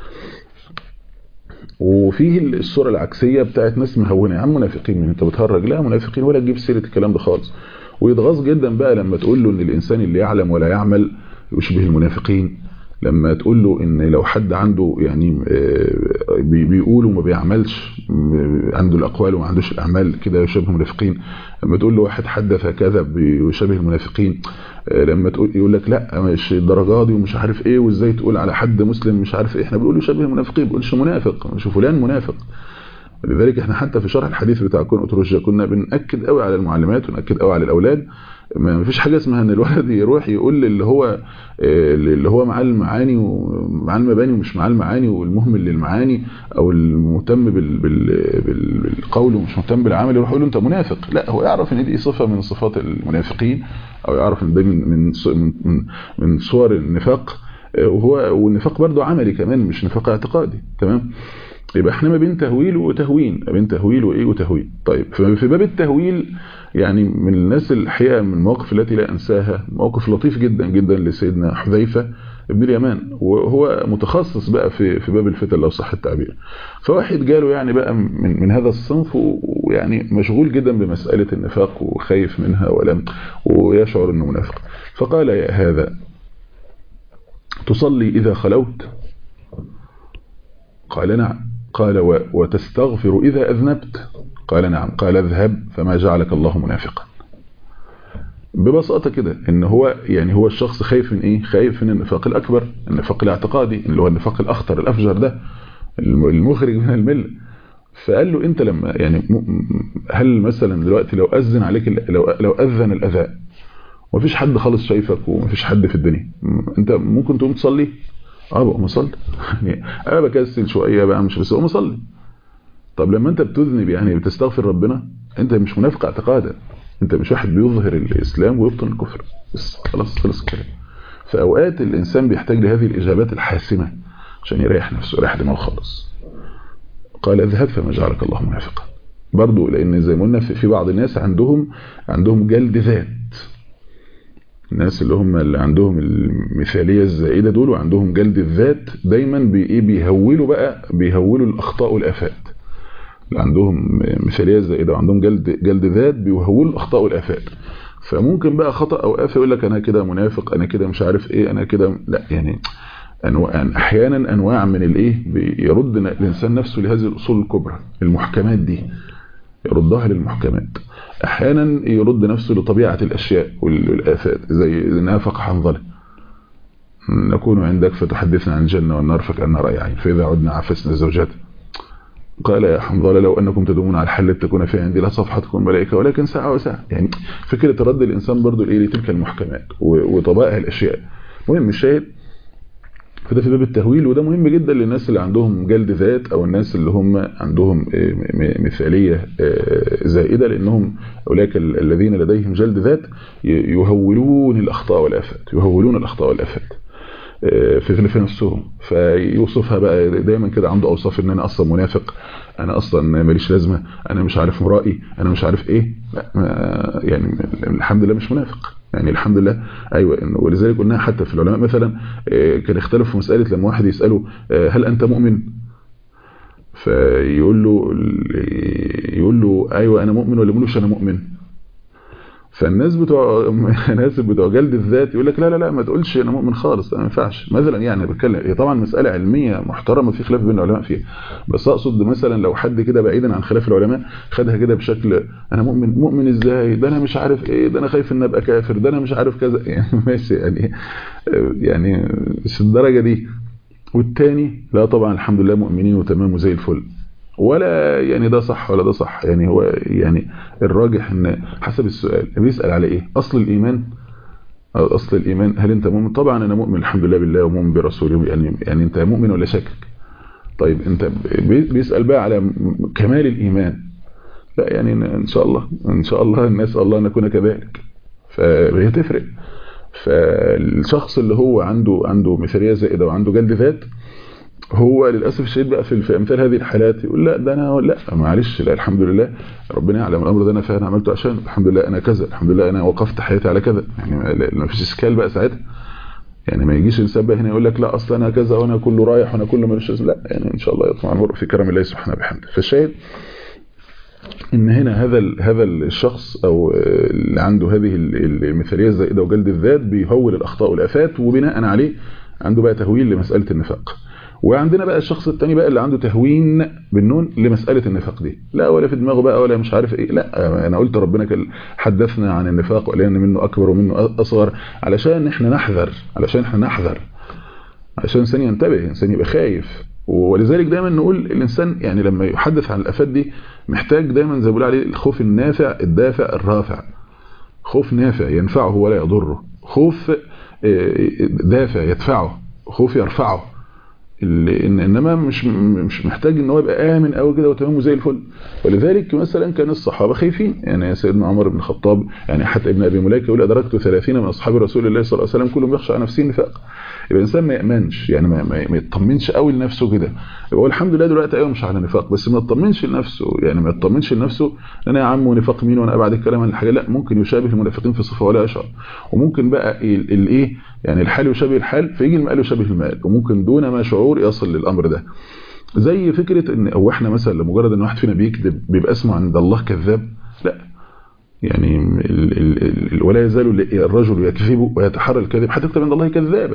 وفيه الصوره العكسيه بتاعت ناس مهونه يا عم منافقين من انت بتهرج لا منافقين ولا تجيب سيره الكلام ده خالص ويتغاظ جدا بقى لما تقول له ان الانسان اللي يعلم ولا يعمل يشبه المنافقين لما تقول له ان لو حد عنده يعني بيقول وما بيعملش عنده الاقوال وما عندوش الاعمال كده يشبه المنافقين لما تقول له واحد حدث كذا بيشبه المنافقين لما تقول يقول لك لا مش الدرجه دي ومش عارف ايه وازاي تقول على حد مسلم مش عارف ايه احنا بنقول يشبه المنافقين ما بنقولش منافق مش فلان منافق لذلك احنا حتى في شرح الحديث بتاع كون اتروجيا كنا بنأكد قوي على المعلمات ونأكد قوي على الاولاد ما فيش حاجه اسمها ان الولد يروح يقول اللي هو اللي هو معاه المعاني ومعاه المباني ومش معاه المعاني والمهمل للمعاني او المهتم بال بال بالقول ومش مهتم بالعمل يروح يقول له انت منافق لا هو يعرف ان دي صفه من صفات المنافقين او يعرف ان ده من من من, من صور النفاق وهو والنفاق برضه عملي كمان مش نفاق اعتقادي تمام يبقى احنا ما بين تهويل وتهوين ما بين تهويل وايه وتهوين طيب في باب التهويل يعني من الناس الحقيقه من المواقف التي لا انساها موقف لطيف جدا جدا لسيدنا حذيفه ابن اليمان وهو متخصص بقى في في باب الفتن لو صح التعبير فواحد جاله يعني بقى من من هذا الصنف ويعني مشغول جدا بمساله النفاق وخايف منها ولم ويشعر انه منافق فقال يا هذا تصلي اذا خلوت قال نعم قال وتستغفر إذا أذنبت قال نعم قال اذهب فما جعلك الله منافقا ببساطة كده ان هو يعني هو الشخص خايف من ايه خايف من النفاق الاكبر النفاق الاعتقادي اللي هو النفاق الاخطر الافجر ده المخرج من المله فقال له انت لما يعني هل مثلا دلوقتي لو اذن عليك لو لو اذن الاذان ومفيش حد خالص شايفك ومفيش حد في الدنيا انت ممكن تقوم تصلي اه بقوم اصلي يعني انا بكسل شويه بقى مش بس اقوم اصلي طب لما انت بتذنب يعني بتستغفر ربنا انت مش منافق اعتقادا انت مش واحد بيظهر الاسلام ويبطن الكفر بس خلاص خلص الكلام في اوقات الانسان بيحتاج لهذه الاجابات الحاسمه عشان يريح نفسه يريح دماغه خالص قال اذهب فما جعلك الله منافقا برضه لان زي ما قلنا في بعض الناس عندهم عندهم جلد ذات الناس اللي هم اللي عندهم المثالية الزائدة دول وعندهم جلد الذات دايما بي بيهولوا بقى بيهولوا الأخطاء والآفات اللي عندهم مثالية زائدة وعندهم جلد جلد ذات بيهولوا الأخطاء والآفات فممكن بقى خطأ أو آفة يقول لك أنا كده منافق أنا كده مش عارف إيه أنا كده لا يعني أنواع أحيانا أنواع من الإيه بيرد الإنسان نفسه لهذه الأصول الكبرى المحكمات دي يردها للمحكمات احيانا يرد نفسه لطبيعة الاشياء والافات زي نافق حنظله نكون عندك فتحدثنا عن الجنة والنار فكأننا رأي عين فإذا عدنا عفسنا الزوجات قال يا حنظلة لو أنكم تدومون على الحل تكون في عندي لا صفحتكم ملائكة ولكن ساعة وساعة يعني فكرة رد الإنسان برضو الإيه لتلك المحكمات وطبائع الأشياء مهم الشاهد فده في باب التهويل وده مهم جدا للناس اللي عندهم جلد ذات او الناس اللي هم عندهم مثالية زائدة لانهم اولئك الذين لديهم جلد ذات يهولون الاخطاء والافات يهولون الاخطاء والافات في في نفسهم فيوصفها بقى دايما كده عنده اوصاف ان انا اصلا منافق انا اصلا ماليش لازمه انا مش عارف مرائي انا مش عارف ايه لا يعني الحمد لله مش منافق يعني الحمد لله ايوه ولذلك قلنا حتى في العلماء مثلا كان اختلف في مساله لما واحد يساله هل انت مؤمن فيقول له يقول له ايوه انا مؤمن ولا ملوش انا مؤمن فالناس بتوع الناس بتوع جلد الذات يقول لك لا لا لا ما تقولش انا مؤمن خالص ما ينفعش مثلا يعني بتكلم هي طبعا مساله علميه محترمه في خلاف بين العلماء فيها بس اقصد مثلا لو حد كده بعيدا عن خلاف العلماء خدها كده بشكل انا مؤمن مؤمن ازاي ده انا مش عارف ايه ده انا خايف ان ابقى كافر ده انا مش عارف كذا يعني ماشي يعني يعني مش الدرجه دي والتاني لا طبعا الحمد لله مؤمنين وتمام وزي الفل ولا يعني ده صح ولا ده صح يعني هو يعني الراجح ان حسب السؤال بيسأل على ايه اصل الايمان اصل الايمان هل انت مؤمن طبعا انا مؤمن الحمد لله بالله ومؤمن برسوله يعني يعني انت مؤمن ولا شاكك طيب انت بيسأل بقى على كمال الايمان لا يعني ان شاء الله ان شاء الله الناس الله ان نكون كذلك فهي تفرق فالشخص اللي هو عنده عنده مثاليه زائده وعنده جلد ذات هو للاسف الشديد بقى في امثال هذه الحالات يقول لا ده انا لا معلش لا الحمد لله ربنا يعلم الامر ده انا فعلا عملته عشان الحمد لله انا كذا الحمد لله انا وقفت حياتي على كذا يعني ما فيش اشكال بقى ساعتها يعني ما يجيش انسان بقى هنا يقول لك لا اصل انا كذا وانا كله رايح وانا كله مالوش لا يعني ان شاء الله يطمع المرء في كرم الله سبحانه وبحمده فالشاهد ان هنا هذا هذا الشخص او اللي عنده هذه المثاليه الزائده وجلد الذات بيهول الاخطاء والافات وبناء عليه عنده بقى تهويل لمساله النفاق وعندنا بقى الشخص الثاني بقى اللي عنده تهوين بالنون لمسألة النفاق دي لا ولا في دماغه بقى ولا مش عارف ايه لا انا قلت ربنا حدثنا عن النفاق وقال ان منه اكبر ومنه اصغر علشان احنا نحذر علشان احنا نحذر عشان الانسان ينتبه الانسان يبقى خايف ولذلك دايما نقول الانسان يعني لما يحدث عن الافات دي محتاج دايما زي ما بيقول عليه الخوف النافع الدافع الرافع خوف نافع ينفعه ولا يضره خوف دافع يدفعه خوف يرفعه إن انما مش مش محتاج ان هو يبقى امن قوي كده وتمام زي الفل ولذلك مثلا كان الصحابه خايفين يعني سيدنا عمر بن الخطاب يعني حتى ابن ابي مليكه يقول ادركت 30 من اصحاب رسول الله صلى الله عليه وسلم كلهم يخشى على نفسه النفاق يبقى الانسان ما يامنش يعني ما, ما يطمنش قوي لنفسه كده هو الحمد لله دلوقتي ايوه مش على نفاق بس ما يطمنش لنفسه يعني ما يطمنش لنفسه انا يا عم ونفاق مين وانا ابعد الكلام عن الحاجه لا ممكن يشابه المنافقين في صفه ولا يشعر وممكن بقى الايه يعني الحال يشابه الحال فيجي المال يشابه المال وممكن دون ما شعور يصل للامر ده زي فكره ان او احنا مثلا لمجرد ان واحد فينا بيكذب بيبقى اسمه عند الله كذاب لا يعني ال ال ال ولا يزال الرجل يكذب ويتحرى الكذب حتى يكتب عند الله كذابا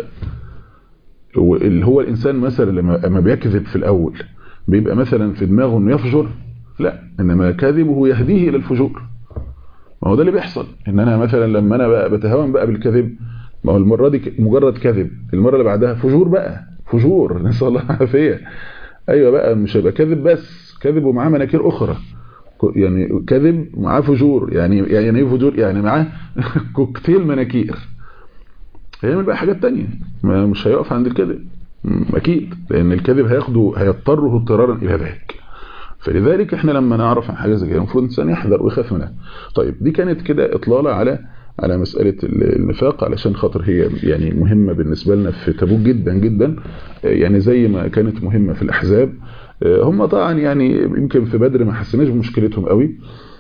اللي هو الانسان مثلا لما بيكذب في الاول بيبقى مثلا في دماغه انه يفجر لا انما كذبه يهديه الى الفجور ما هو ده اللي بيحصل ان انا مثلا لما انا بقى بتهاون بقى بالكذب ما هو المره دي مجرد كذب المره اللي بعدها فجور بقى فجور نسال الله العافيه ايوه بقى مش هيبقى كذب بس كذب ومعاه مناكير اخرى يعني كذب معاه فجور يعني يعني ايه فجور يعني معاه كوكتيل مناكير هيعمل بقى حاجات تانية ما مش هيقف عند الكذب اكيد لان الكذب هياخده هيضطره اضطرارا الى ذلك فلذلك احنا لما نعرف عن حاجه زي كده المفروض الانسان يحذر ويخاف منها طيب دي كانت كده اطلاله على على مسألة النفاق علشان خاطر هي يعني مهمة بالنسبة لنا في تبوك جدا جدا يعني زي ما كانت مهمة في الأحزاب هم طبعا يعني يمكن في بدر ما حسناش بمشكلتهم قوي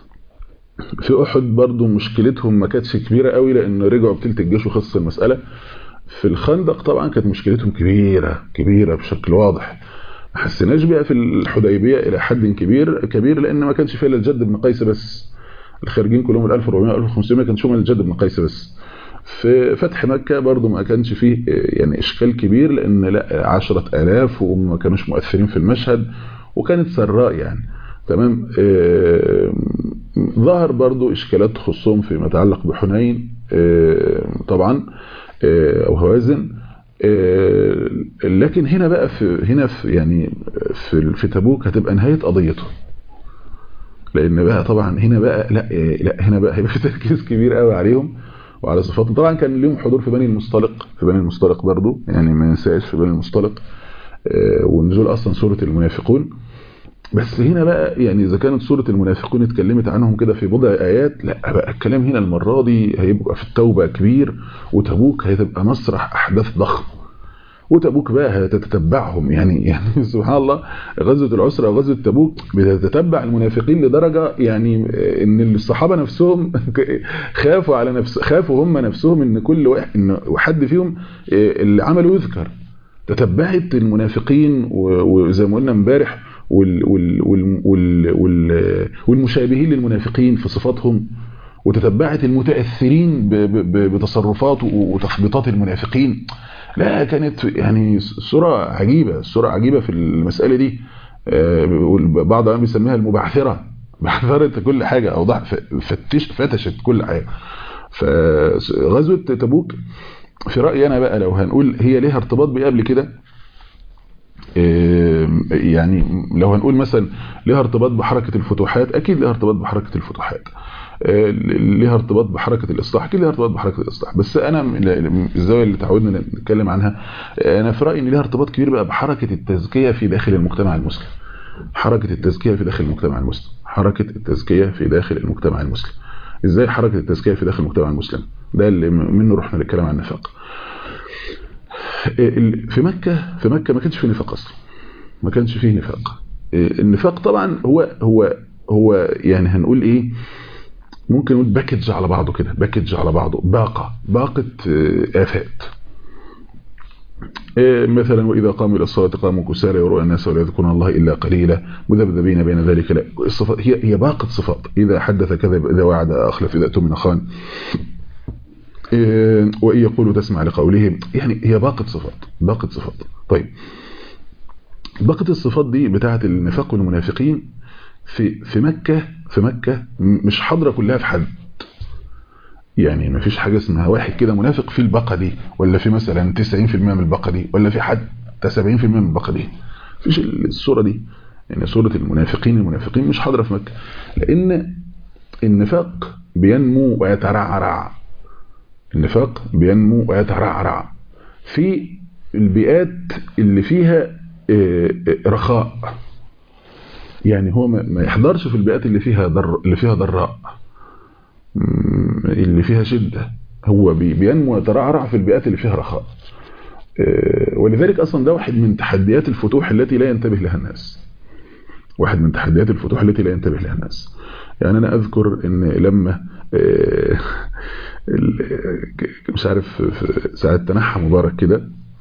في أحد برضو مشكلتهم ما كانتش كبيرة قوي لأن رجعوا بتلت الجيش وخصص المسألة في الخندق طبعا كانت مشكلتهم كبيرة كبيرة بشكل واضح ما حسناش بقى في الحديبية إلى حد كبير كبير لأن ما كانش فيها إلا الجد بن قيس بس الخارجين كلهم ال 1400 1500 كان شمل الجد بن قيس بس في فتح مكة برضو ما كانش فيه يعني إشكال كبير لأن لا 10000 وما كانوش مؤثرين في المشهد وكانت سراء يعني تمام آه ظهر برضو إشكالات تخصهم فيما يتعلق بحنين آه طبعا آه أو هوازن لكن هنا بقى في هنا في يعني في في تبوك هتبقى نهاية قضيته لان بقى طبعا هنا بقى لا لا هنا بقى هيبقى في تركيز كبير قوي عليهم وعلى صفاتهم طبعا كان لهم حضور في بني المصطلق في بني المصطلق برضو يعني ما ننساش في بني المصطلق ونزول اصلا سوره المنافقون بس هنا بقى يعني اذا كانت سوره المنافقون اتكلمت عنهم كده في بضع ايات لا بقى الكلام هنا المره دي هيبقى في التوبه كبير وتبوك هتبقى مسرح احداث ضخم وتبوك بقى هتتتبعهم يعني يعني سبحان الله غزوه العسره وغزوه تبوك بتتتبع المنافقين لدرجه يعني ان الصحابه نفسهم خافوا على نفس خافوا هم نفسهم ان كل واحد ان حد فيهم اللي عمله يذكر تتبعت المنافقين وزي ما قلنا امبارح وال وال وال وال وال والمشابهين للمنافقين في صفاتهم وتتبعت المتاثرين بتصرفات وتخبيطات المنافقين لا كانت يعني صورة عجيبة صورة عجيبة في المسألة دي بعض العلماء بيسميها المبعثرة بعثرت كل حاجة أو فتش فتشت كل حاجة فغزوة تبوك في رأيي أنا بقى لو هنقول هي ليها ارتباط بإيه قبل كده يعني لو هنقول مثلا ليها ارتباط بحركة الفتوحات أكيد ليها ارتباط بحركة الفتوحات ليها ارتباط بحركة الإصلاح أكيد ليها ارتباط بحركة الإصلاح بس أنا الزاوية اللي تعودنا نتكلم عنها أنا في رأيي إن ليها ارتباط كبير بقى بحركة التزكية في داخل المجتمع المسلم حركة التزكية في داخل المجتمع المسلم حركة التزكية في داخل المجتمع المسلم إزاي حركة التزكية في داخل المجتمع المسلم ده اللي منه رحنا نتكلم عن النفاق في مكة في مكة ما كانش فيه نفاق أصلا ما كانش فيه نفاق النفاق طبعا هو هو هو يعني هنقول ايه ممكن نقول باكج على بعضه كده باكج على بعضه باقة باقة آفات مثلا وإذا قاموا إلى الصلاة قاموا كسالى يرون الناس ولا يذكرون الله إلا قليلا مذبذبين بين ذلك لا الصفات هي هي باقة صفات إذا حدث كذب إذا وعد أخلف إذا أتمن خان وإن يقولوا تسمع لقولهم يعني هي باقة صفات باقة صفات طيب باقة الصفات دي بتاعة النفاق والمنافقين في في مكة في مكة مش حاضرة كلها في حد يعني ما فيش حاجة اسمها واحد كده منافق في الباقة دي ولا في مثلا 90% من الباقة دي ولا في حد 70% من الباقة دي فيش الصورة دي يعني صورة المنافقين المنافقين مش حاضرة في مكة لأن النفاق بينمو ويترعرع النفاق بينمو ويترعرع في البيئات اللي فيها رخاء يعني هو ما يحضرش في البيئات اللي فيها ضر اللي فيها ضراء اللي فيها شدة هو بينمو ويترعرع في البيئات اللي فيها رخاء ولذلك أصلا ده واحد من تحديات الفتوح التي لا ينتبه لها الناس واحد من تحديات الفتوح التي لا ينتبه لها الناس يعني أنا أذكر إن لما مش عارف في ساعة تنحى مبارك كده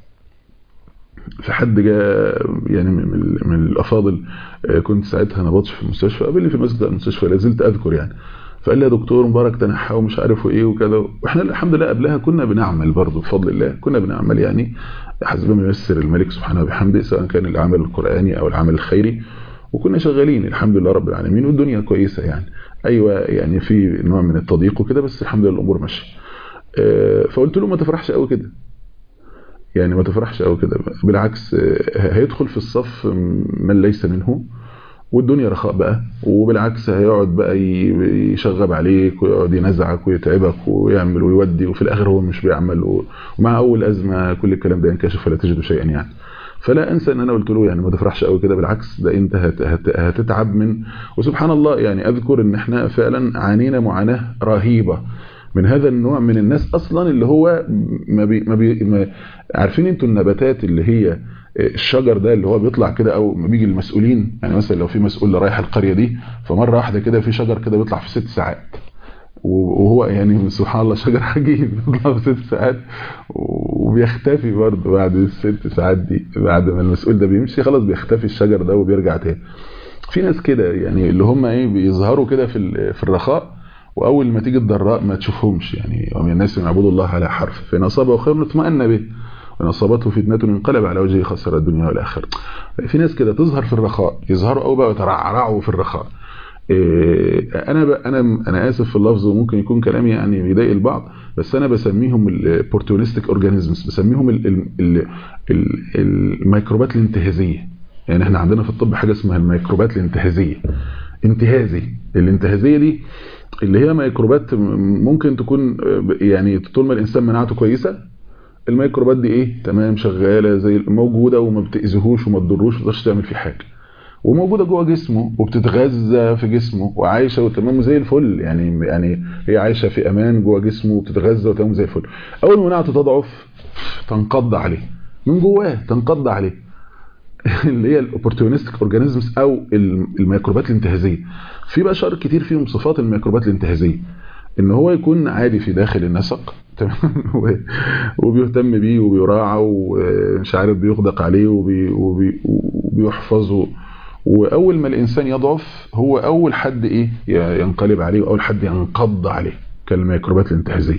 فحد جاء يعني من, من الافاضل كنت ساعتها نبطش في المستشفى قابلني في المسجد المستشفى لا زلت اذكر يعني فقال لي يا دكتور مبارك تنحى ومش عارف وايه وكذا واحنا الحمد لله قبلها كنا بنعمل برضه بفضل الله كنا بنعمل يعني حسب ما ييسر الملك سبحانه وبحمده سواء كان العمل القراني او العمل الخيري وكنا شغالين الحمد لله رب العالمين والدنيا كويسه يعني ايوه يعني في نوع من التضييق وكده بس الحمد لله الامور ماشيه فقلت له ما تفرحش قوي كده يعني ما تفرحش قوي كده بالعكس هيدخل في الصف من ليس منه والدنيا رخاء بقى وبالعكس هيقعد بقى يشغب عليك ويقعد ينزعك ويتعبك ويعمل ويودي وفي الاخر هو مش بيعمل ومع اول ازمه كل الكلام ده ينكشف فلا تجد شيئا يعني فلا انسى ان انا قلت له يعني ما تفرحش قوي كده بالعكس ده انت هت هت هتتعب من وسبحان الله يعني اذكر ان احنا فعلا عانينا معاناه رهيبه من هذا النوع من الناس اصلا اللي هو ما بي ما بي ما عارفين انتوا النباتات اللي هي الشجر ده اللي هو بيطلع كده او ما بيجي المسؤولين يعني مثلا لو في مسؤول رايح القريه دي فمره واحده كده في شجر كده بيطلع في ست ساعات وهو يعني سبحان الله شجر عجيب بيطلع في ست ساعات وبيختفي برضه بعد الست ساعات دي بعد ما المسؤول ده بيمشي خلاص بيختفي الشجر ده وبيرجع تاني في ناس كده يعني اللي هم ايه بيظهروا كده في في الرخاء واول ما تيجي الضراء ما تشوفهمش يعني ومن الناس من يعبدوا الله على حرف فان اصابه خير اطمأن به وان اصابته فتنه انقلب على وجهه خسر الدنيا والاخره في ناس كده تظهر في الرخاء يظهروا قوي بقى ويترعرعوا في الرخاء انا انا انا اسف في اللفظ وممكن يكون كلامي يعني بيضايق البعض بس انا بسميهم البورتونستيك اورجانيزمز بسميهم الميكروبات الانتهازيه يعني احنا عندنا في الطب حاجه اسمها الميكروبات الانتهازيه انتهازي الانتهازيه دي اللي هي ميكروبات ممكن تكون يعني طول ما الانسان مناعته كويسه الميكروبات دي ايه تمام شغاله زي موجوده وما بتاذيهوش وما تضروش ما تقدرش تعمل فيه حاجه وموجوده جوه جسمه وبتتغذى في جسمه وعايشه وتمام زي الفل يعني يعني هي عايشه في امان جوه جسمه وبتتغذى وتمام زي الفل اول ما مناعته تضعف تنقض عليه من جواه تنقض عليه اللي هي الاوبورتونستيك اورجانيزمز او الميكروبات الانتهازيه في بشر كتير فيهم صفات الميكروبات الانتهازيه ان هو يكون عادي في داخل النسق تمام وبيهتم بيه وبيراعى ومش عارف بيغدق عليه وبي وبي وبيحفظه واول ما الانسان يضعف هو اول حد ايه ينقلب عليه واول حد ينقض عليه كالميكروبات الانتهازيه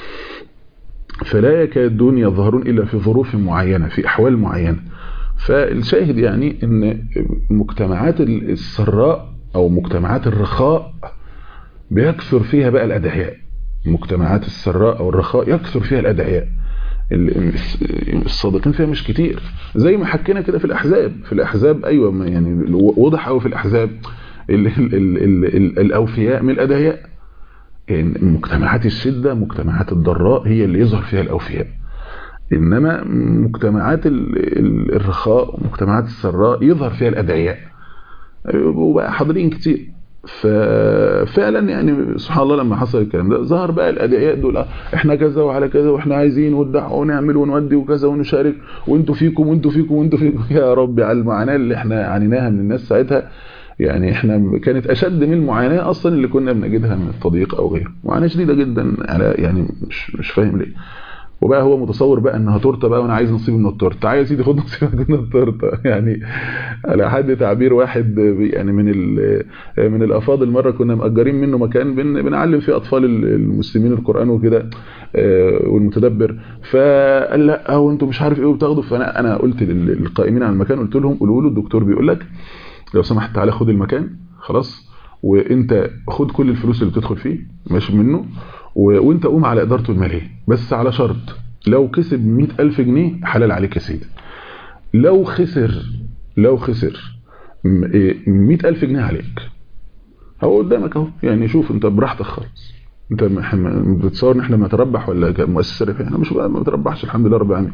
فلا يكادون يظهرون الا في ظروف معينه في احوال معينه فالشاهد يعني ان مجتمعات السراء او مجتمعات الرخاء بيكثر فيها بقى الادعياء مجتمعات السراء او الرخاء يكثر فيها الادعياء الصادقين فيها مش كتير زي ما حكينا كده في الاحزاب في الاحزاب ايوه يعني وضح قوي في الاحزاب ال ال ال ال ال الاوفياء من الادعياء يعني مجتمعات الشده مجتمعات الضراء هي اللي يظهر فيها الاوفياء انما مجتمعات الرخاء ومجتمعات السراء يظهر فيها الادعياء وبقى حاضرين كتير ففعلا يعني سبحان الله لما حصل الكلام ده ظهر بقى الادعياء دول احنا كذا وعلى كذا واحنا عايزين وندع ونعمل ونودي وكذا ونشارك وانتوا فيكم وانتوا فيكم وانتوا فيكم يا رب على المعاناه اللي احنا عانيناها من الناس ساعتها يعني احنا كانت اشد من المعاناه اصلا اللي كنا بنجدها من التضييق او غيره معاناه شديده جدا على يعني مش مش فاهم ليه وبقى هو متصور بقى انها تورته بقى وانا عايز نصيب من التورته تعالى يا سيدي خد نصيبك من التورته يعني على حد تعبير واحد يعني من من الافاضل مره كنا مأجرين منه مكان بن بنعلم فيه اطفال المسلمين القران وكده والمتدبر فقال لا هو انتوا مش عارف ايه وبتاخدوا فانا انا قلت للقائمين على المكان قلت لهم قولوا له الدكتور بيقول لك لو سمحت تعالى خد المكان خلاص وانت خد كل الفلوس اللي بتدخل فيه ماشي منه وانت قوم على ادارته الماليه بس على شرط لو كسب 100000 جنيه حلال عليك يا سيدي لو خسر لو خسر 100000 جنيه عليك هو قدامك اهو يعني شوف انت براحتك خالص انت بتصور ان احنا بنتربح ولا مؤسسه ربحيه احنا مش ما بنتربحش الحمد لله رب العالمين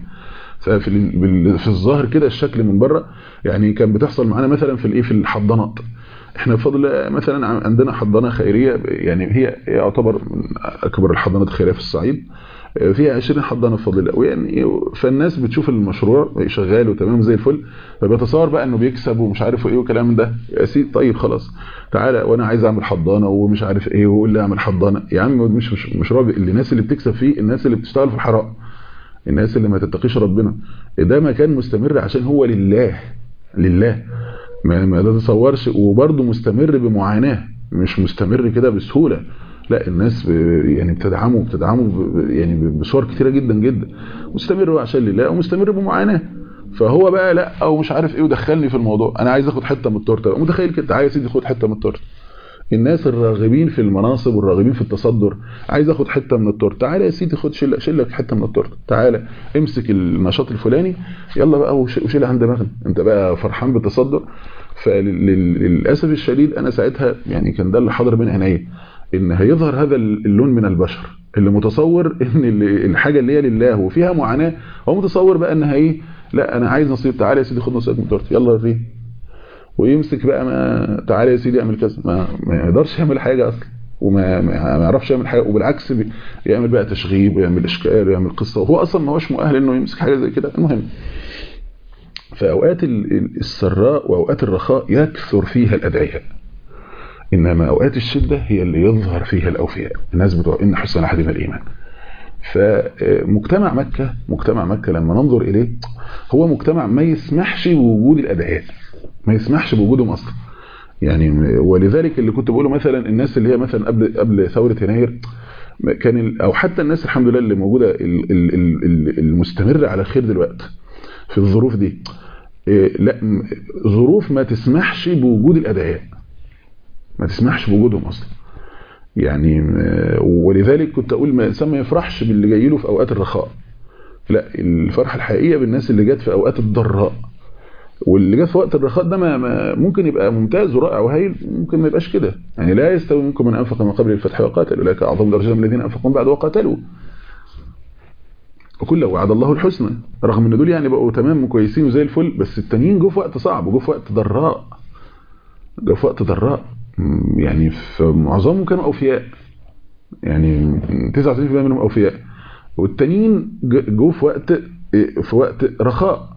ففي في الظاهر كده الشكل من بره يعني كان بتحصل معانا مثلا في الايه في الحضانات احنا بفضل مثلا عندنا حضانه خيريه يعني هي يعتبر من اكبر الحضانات الخيريه في الصعيد فيها 20 حضانه بفضل الله ويعني فالناس بتشوف المشروع شغال وتمام زي الفل فبيتصور بقى انه بيكسب ومش عارف ايه والكلام ده يا سيدي طيب خلاص تعالى وانا عايز اعمل حضانه ومش عارف ايه ويقول لي اعمل حضانه يا عم مش مش مشروع الناس اللي بتكسب فيه الناس اللي بتشتغل في الحرام الناس اللي ما تتقيش ربنا ده مكان مستمر عشان هو لله لله ما ما تتصورش وبرضه مستمر بمعاناه مش مستمر كده بسهوله لا الناس يعني بتدعمه بتدعمه يعني بصور كتيره جدا جدا مستمر عشان لله ومستمر بمعاناه فهو بقى لا او مش عارف ايه ودخلني في الموضوع انا عايز اخد حته من التورته متخيل كده تعالى يا سيدي خد حته من التورته الناس الراغبين في المناصب والراغبين في التصدر عايز اخد حته من التورته تعالى يا سيدي خد شيل شيلك حته من التورته تعالى امسك النشاط الفلاني يلا بقى وشيلها عن دماغنا انت بقى فرحان بالتصدر فللاسف الشديد انا ساعتها يعني كان ده اللي حاضر بين عينيا ان هيظهر هذا اللون من البشر اللي متصور ان الحاجه اللي هي لله وفيها معاناه هو متصور بقى انها ايه لا انا عايز نصيب تعالى يا سيدي خد نصيبك من التورته يلا وريني ويمسك بقى ما تعالى يا سيدي اعمل كذا ما, ما يقدرش يعمل حاجه اصلا وما ما يعرفش يعمل حاجه وبالعكس يعمل بقى تشغيب ويعمل اشكال ويعمل قصه وهو اصلا ما هوش مؤهل انه يمسك حاجه زي كده المهم في اوقات السراء واوقات الرخاء يكثر فيها الادعياء انما اوقات الشده هي اللي يظهر فيها الاوفياء الناس بتوع ان حسن احدنا الايمان فمجتمع مكه مجتمع مكه لما ننظر اليه هو مجتمع ما يسمحش بوجود الادعياء ما يسمحش بوجودهم اصلا يعني ولذلك اللي كنت بقوله مثلا الناس اللي هي مثلا قبل قبل ثوره يناير كان او حتى الناس الحمد لله اللي موجوده المستمره على خير دلوقتي في الظروف دي لا ظروف ما تسمحش بوجود الادعياء ما تسمحش بوجودهم اصلا يعني ولذلك كنت اقول ما الانسان ما يفرحش باللي جاي له في اوقات الرخاء لا الفرحه الحقيقيه بالناس اللي جت في اوقات الضراء واللي جه في وقت الرخاء ده ما, ما ممكن يبقى ممتاز ورائع وهايل ممكن ما يبقاش كده يعني لا يستوي منكم من انفق من قبل الفتح وقاتل اولئك اعظم درجه من الذين انفقوا بعد وقاتلوا وكله وعد الله الحسنى رغم ان دول يعني بقوا تمام كويسين وزي الفل بس التانيين جو في وقت صعب وجو في وقت ضراء جاء في وقت ضراء يعني في معظمهم كانوا اوفياء يعني 99% منهم اوفياء والتانيين جو في وقت في وقت رخاء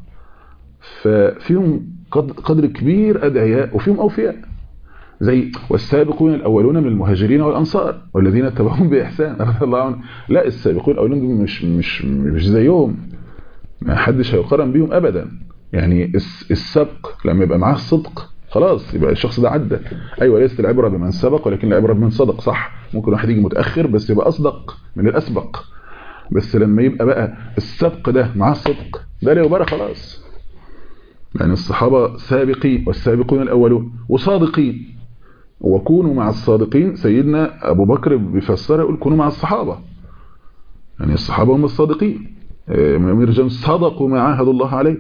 ففيهم قدر كبير ادعياء وفيهم اوفياء زي والسابقون الاولون من المهاجرين والانصار والذين اتبعوهم باحسان رضي الله عنهم لا السابقون الاولون دول مش مش مش زيهم ما حدش هيقارن بيهم ابدا يعني السبق لما يبقى معاه الصدق خلاص يبقى الشخص ده عدى ايوه ليست العبره بمن سبق ولكن العبره بمن صدق صح ممكن واحد يجي متاخر بس يبقى اصدق من الاسبق بس لما يبقى بقى السبق ده مع الصدق ده له يبقى خلاص يعني الصحابه سابقين والسابقون الاولون وصادقين وكونوا مع الصادقين سيدنا ابو بكر بيفسرها يقول كونوا مع الصحابه يعني الصحابه هم الصادقين مرجان صدقوا ما عاهدوا الله عليه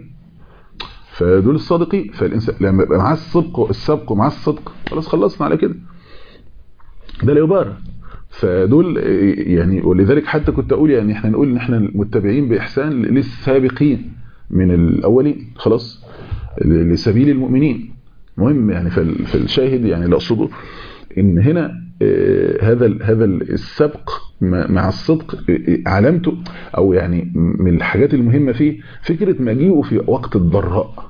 فدول الصادقين فالانسان لما يبقى معاه الصدق السبق ومعاه الصدق خلاص خلصنا على كده ده لا يبارى فدول يعني ولذلك حتى كنت اقول يعني احنا نقول ان احنا المتبعين باحسان للسابقين من الاولين خلاص لسبيل المؤمنين مهم يعني في الشاهد يعني اللي اقصده ان هنا هذا هذا السبق مع الصدق علامته او يعني من الحاجات المهمه فيه فكره مجيئه في وقت الضراء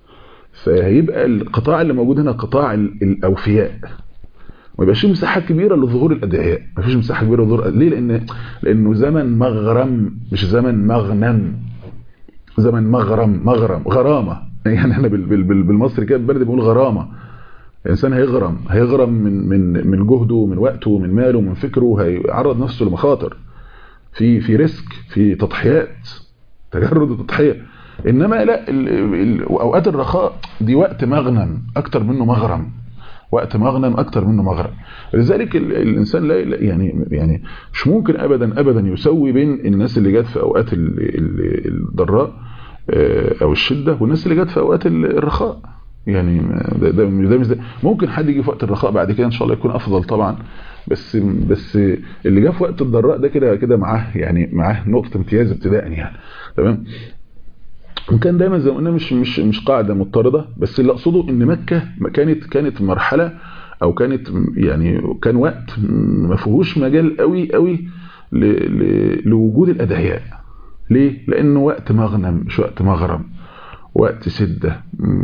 فهيبقى القطاع اللي موجود هنا قطاع الاوفياء ما يبقاش مساحه كبيره لظهور الادعياء ما فيش مساحه كبيره لظهور ليه لان لانه زمن مغرم مش زمن مغنم زمن مغرم مغرم غرامه يعني احنا بالمصري كده بالبلدي بنقول غرامه الانسان هيغرم هيغرم من من من جهده من وقته من ماله من فكره هيعرض نفسه لمخاطر في في ريسك في تضحيات تجرد وتضحيه انما لا اوقات الرخاء دي وقت مغنم اكتر منه مغرم وقت مغنم اكتر منه مغرم لذلك الانسان لا يعني يعني مش ممكن ابدا ابدا يسوي بين الناس اللي جت في اوقات الضراء او الشده والناس اللي جت في اوقات الرخاء يعني ده ده, ده مش ده ممكن حد يجي في وقت الرخاء بعد كده ان شاء الله يكون افضل طبعا بس بس اللي جه في وقت الضراء ده كده كده معاه يعني معاه نقطه امتياز ابتداء يعني تمام وكان دايما زي ما قلنا مش مش مش قاعده مضطرده بس اللي اقصده ان مكه كانت كانت مرحله او كانت يعني كان وقت ما فيهوش مجال قوي قوي لوجود الادعياء ليه لانه وقت مغنم مش وقت مغرم وقت سدة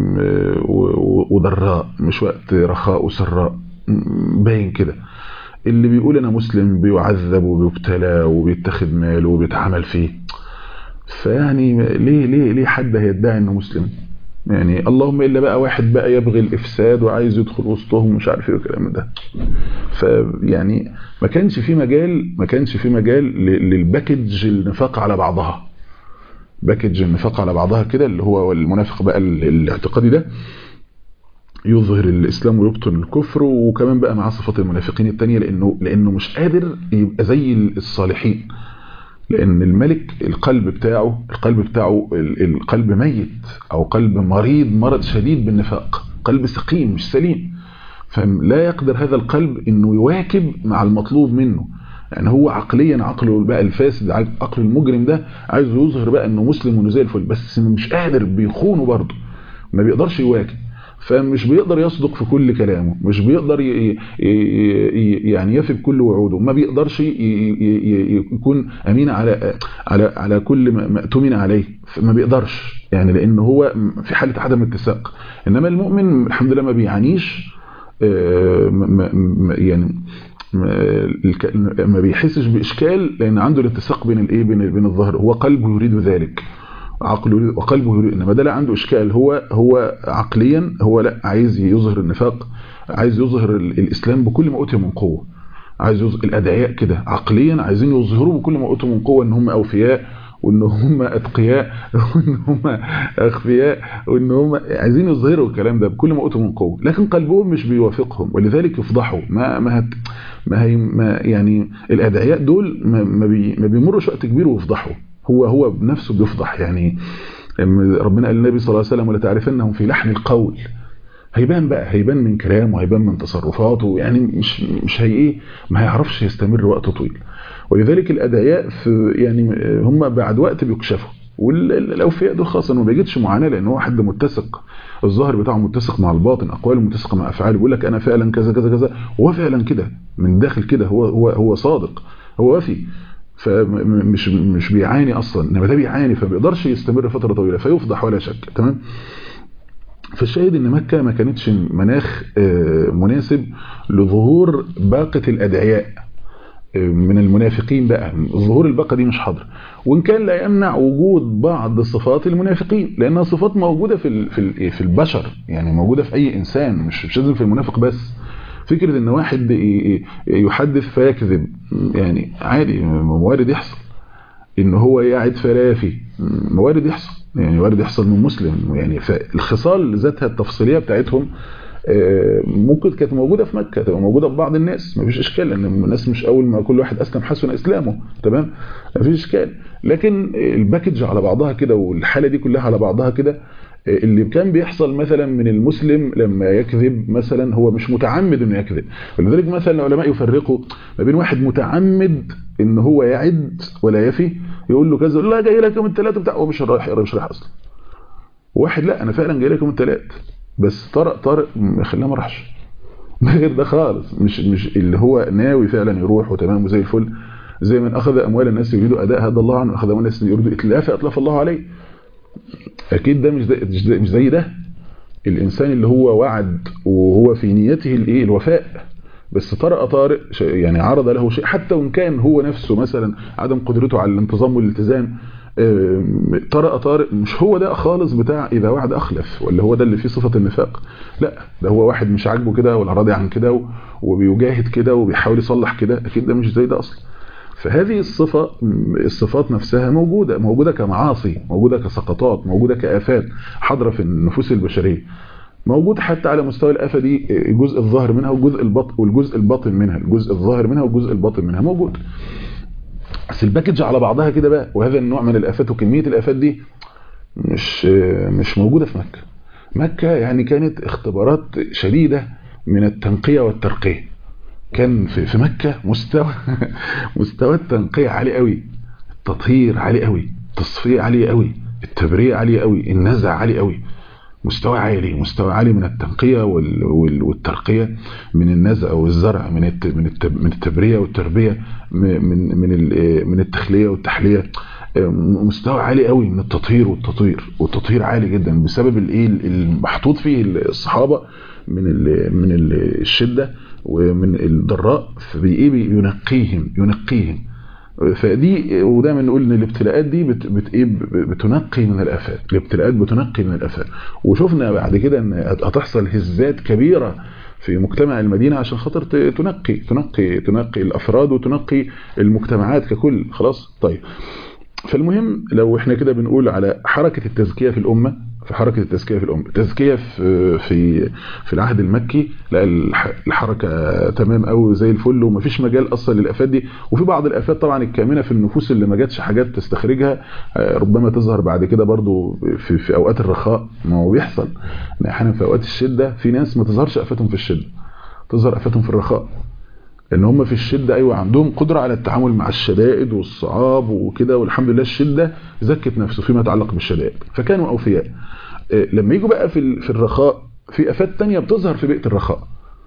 وضراء مش وقت رخاء وسراء باين كده اللي بيقول انا مسلم بيعذب وبيبتلى وبيتخذ ماله وبيتعمل فيه فيعني ليه ليه ليه حد هيدعي انه مسلم يعني اللهم الا بقى واحد بقى يبغي الافساد وعايز يدخل وسطهم ومش عارف ايه والكلام ده فيعني ما كانش في مجال ما كانش في مجال للباكج النفاق على بعضها باكج النفاق على بعضها كده اللي هو المنافق بقى الاعتقادي ده يظهر الاسلام ويبطن الكفر وكمان بقى مع صفات المنافقين التانية لانه لانه مش قادر يبقى زي الصالحين لان الملك القلب بتاعه القلب بتاعه القلب ميت او قلب مريض مرض شديد بالنفاق قلب سقيم مش سليم فلا يقدر هذا القلب انه يواكب مع المطلوب منه يعني هو عقليا عقله بقى الفاسد عقل المجرم ده عايز يظهر بقى انه مسلم وانه زي الفل بس مش قادر بيخونه برضه ما بيقدرش يواكب فمش بيقدر يصدق في كل كلامه مش بيقدر ي... ي... يعني يفي بكل وعوده ما بيقدرش ي... يكون امين على على على كل ما اؤتمن عليه ما بيقدرش يعني لان هو في حاله عدم اتساق انما المؤمن الحمد لله ما بيعانيش يعني ما بيحسش باشكال لان عنده الاتساق بين الايه بين بين الظهر هو قلبه يريد ذلك عقله يريد وقلبه يريد انما ده لا عنده اشكال هو هو عقليا هو لا عايز يظهر النفاق عايز يظهر الاسلام بكل ما اوتي من قوه عايز يظهر الادعياء كده عقليا عايزين يظهروا بكل ما اوتوا من قوه ان هم اوفياء وان هم اتقياء وان هم اخفياء وان هم عايزين يظهروا الكلام ده بكل ما اوتوا من قوه لكن قلبهم مش بيوافقهم ولذلك يفضحوا ما ما, هت ما هي ما يعني الادعياء دول ما, ما, بي ما بيمرش وقت كبير ويفضحوا هو هو بنفسه بيفضح يعني ربنا قال للنبي صلى الله عليه وسلم ولا تعرفنهم في لحن القول هيبان بقى هيبان من كلامه وهيبان من تصرفاته يعني مش مش هي ايه ما هيعرفش يستمر وقت طويل ولذلك الادعياء في يعني هم بعد وقت بيكشفوا والاوفياء دول خاصه ما بيجدش معاناه لان هو حد متسق الظاهر بتاعه متسق مع الباطن اقواله متسقه مع افعاله بيقول لك انا فعلا كذا كذا كذا وهو فعلا كده من داخل كده هو هو هو صادق هو وفي فمش مش بيعاني اصلا انما ده بيعاني فما بيقدرش يستمر فتره طويله فيفضح ولا شك تمام فالشاهد ان مكه ما كانتش مناخ مناسب لظهور باقه الادعياء من المنافقين بقى ظهور الباقه دي مش حاضر وان كان لا يمنع وجود بعض صفات المنافقين لانها صفات موجوده في في في البشر يعني موجوده في اي انسان مش مش لازم في المنافق بس فكره ان واحد يحدث فيكذب يعني عادي وارد يحصل ان هو يعد فلافي وارد يحصل يعني وارد يحصل من مسلم يعني فالخصال ذاتها التفصيليه بتاعتهم ممكن كانت موجوده في مكه تبقى موجوده في بعض الناس مفيش اشكال لان الناس مش اول ما كل واحد اسلم حسن اسلامه تمام مفيش اشكال لكن الباكج على بعضها كده والحاله دي كلها على بعضها كده اللي كان بيحصل مثلا من المسلم لما يكذب مثلا هو مش متعمد انه يكذب ولذلك مثلا العلماء يفرقوا ما بين واحد متعمد ان هو يعد ولا يفي يقول له كذا لا جاي لك يوم الثلاث بتاع هو مش رايح مش رايح اصلا واحد لا انا فعلا جاي لك يوم الثلاث بس طارق طارق خلاه ما راحش غير ده خالص مش مش اللي هو ناوي فعلا يروح وتمام وزي الفل زي من اخذ اموال الناس يريد اداء هذا الله عنه اخذ اموال الناس يريد اتلاف اتلف الله عليه اكيد ده مش زي مش زي ده الانسان اللي هو وعد وهو في نيته الايه الوفاء بس طرأ طارئ يعني عرض له شيء حتى وان كان هو نفسه مثلا عدم قدرته على الانتظام والالتزام طرأ طارئ مش هو ده خالص بتاع اذا وعد اخلف ولا هو ده اللي فيه صفه النفاق لا ده هو واحد مش عاجبه كده ولا راضي عن كده وبيجاهد كده وبيحاول يصلح كده اكيد ده مش زي ده اصلا فهذه الصفة الصفات نفسها موجودة موجودة كمعاصي موجودة كسقطات موجودة كآفات حاضرة في النفوس البشرية موجود حتى على مستوى الآفة دي الجزء الظاهر منها والجزء الباطن والجزء الباطن منها الجزء الظاهر منها والجزء الباطن منها موجود بس الباكج على بعضها كده بقى وهذا النوع من الآفات وكمية الآفات دي مش مش موجودة في مكة مكة يعني كانت اختبارات شديدة من التنقية والترقية كان في في مكة مستوى مستوى التنقية عالي قوي التطهير عالي قوي التصفية عالية قوي التبرية عالية قوي النزع عالي قوي مستوى عالي مستوى عالي من التنقية والترقية من النزع والزرع من من التبرية والتربية من من من التخلية والتحلية مستوى عالي قوي من التطهير والتطوير والتطهير عالي جدا بسبب الايه المحطوط فيه الصحابة من من الشدة ومن الضراء فبايه بينقيهم ينقيهم فدي ودايما نقول ان الابتلاءات دي بت بت ايه بتنقي من الافات الابتلاءات بتنقي من الافات وشفنا بعد كده ان هتحصل هزات كبيره في مجتمع المدينه عشان خاطر تنقي تنقي تنقي الافراد وتنقي المجتمعات ككل خلاص طيب فالمهم لو احنا كده بنقول على حركه التزكيه في الامه في حركة التزكية في الأمة التزكية في في في العهد المكي لا الحركة تمام قوي زي الفل ومفيش مجال أصلا للآفات دي وفي بعض الآفات طبعا الكامنة في النفوس اللي ما جاتش حاجات تستخرجها ربما تظهر بعد كده برضو في, في أوقات الرخاء ما هو بيحصل أحيانا في أوقات الشدة في ناس ما تظهرش آفاتهم في الشدة تظهر آفاتهم في الرخاء لان هم في الشدة ايوه عندهم قدرة على التعامل مع الشدائد والصعاب وكده والحمد لله الشدة زكت نفسه فيما يتعلق بالشدائد فكانوا اوفياء لما يجوا بقى في في الرخاء في افات تانية بتظهر في بيئة الرخاء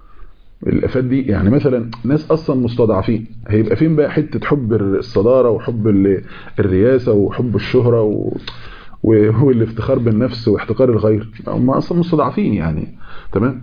الافات دي يعني مثلا ناس اصلا مستضعفين هيبقى فين بقى حتة حب الصدارة وحب الرياسة وحب الشهرة و... والافتخار بالنفس واحتقار الغير هم اصلا مستضعفين يعني تمام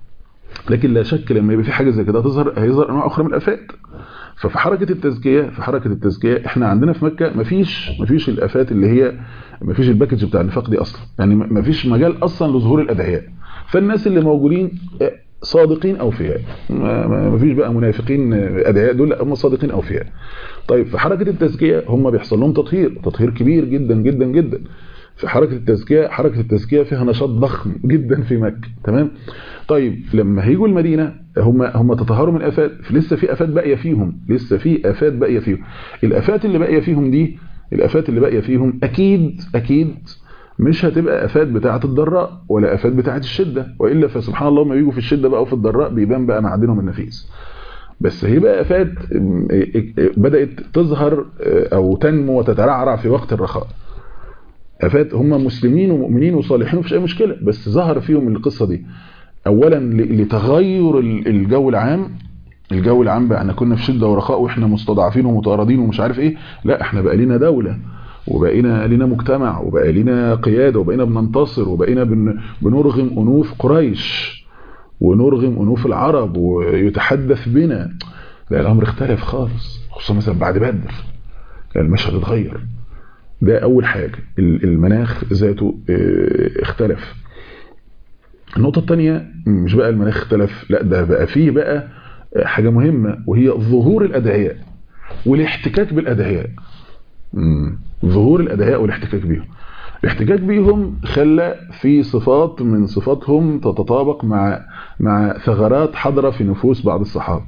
لكن لا شك لما يبقى في حاجه زي كده تظهر هيظهر انواع اخرى من الافات ففي حركه التزكيه في حركه التزكيه احنا عندنا في مكه مفيش مفيش الافات اللي هي مفيش الباكج بتاع النفاق دي اصلا يعني مفيش مجال اصلا لظهور الادعياء فالناس اللي موجودين صادقين اوفياء مفيش بقى منافقين ادعياء دول هم صادقين اوفياء طيب في حركه التزكيه هم بيحصل لهم تطهير تطهير كبير جدا جدا جدا في حركة التزكية حركة التزكية فيها نشاط ضخم جدا في مكة تمام طيب لما هيجوا المدينة هم هم تطهروا من افات لسه في افات باقيه فيهم لسه في افات باقيه فيهم الافات اللي باقيه فيهم دي الافات اللي باقيه فيهم اكيد اكيد مش هتبقى افات بتاعه الضراء ولا افات بتاعه الشده والا فسبحان الله ما بيجوا في الشده بقى وفي الضراء بيبان بقى معادنهم النفيس بس هيبقى افات بدات تظهر او تنمو وتترعرع في وقت الرخاء افات هم مسلمين ومؤمنين وصالحين ومفيش اي مشكله بس ظهر فيهم القصه دي اولا لتغير الجو العام الجو العام بقى احنا كنا في شده ورخاء واحنا مستضعفين ومطاردين ومش عارف ايه لا احنا بقى لنا دوله وبقينا لنا مجتمع وبقى لنا قياده وبقينا بننتصر وبقينا بن بنرغم انوف قريش ونرغم انوف العرب ويتحدث بنا لا الامر اختلف خالص خصوصا مثلا بعد بدر كان المشهد اتغير ده اول حاجه المناخ ذاته اختلف النقطة الثانية مش بقى المناخ اختلف لا ده بقى فيه بقى حاجة مهمة وهي ظهور الأدعياء والاحتكاك بالأدعياء ظهور الأدعياء والاحتكاك بيهم الاحتكاك بيهم خلى في صفات من صفاتهم تتطابق مع مع ثغرات حاضرة في نفوس بعض الصحابة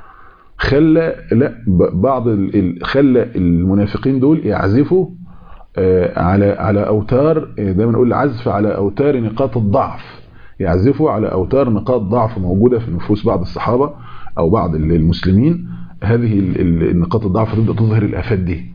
خلى لا بعض خلى المنافقين دول يعزفوا على على اوتار دايما نقول العزف على اوتار نقاط الضعف يعزفوا على اوتار نقاط ضعف موجوده في نفوس بعض الصحابه او بعض المسلمين هذه النقاط الضعف تبدا تظهر الافات دي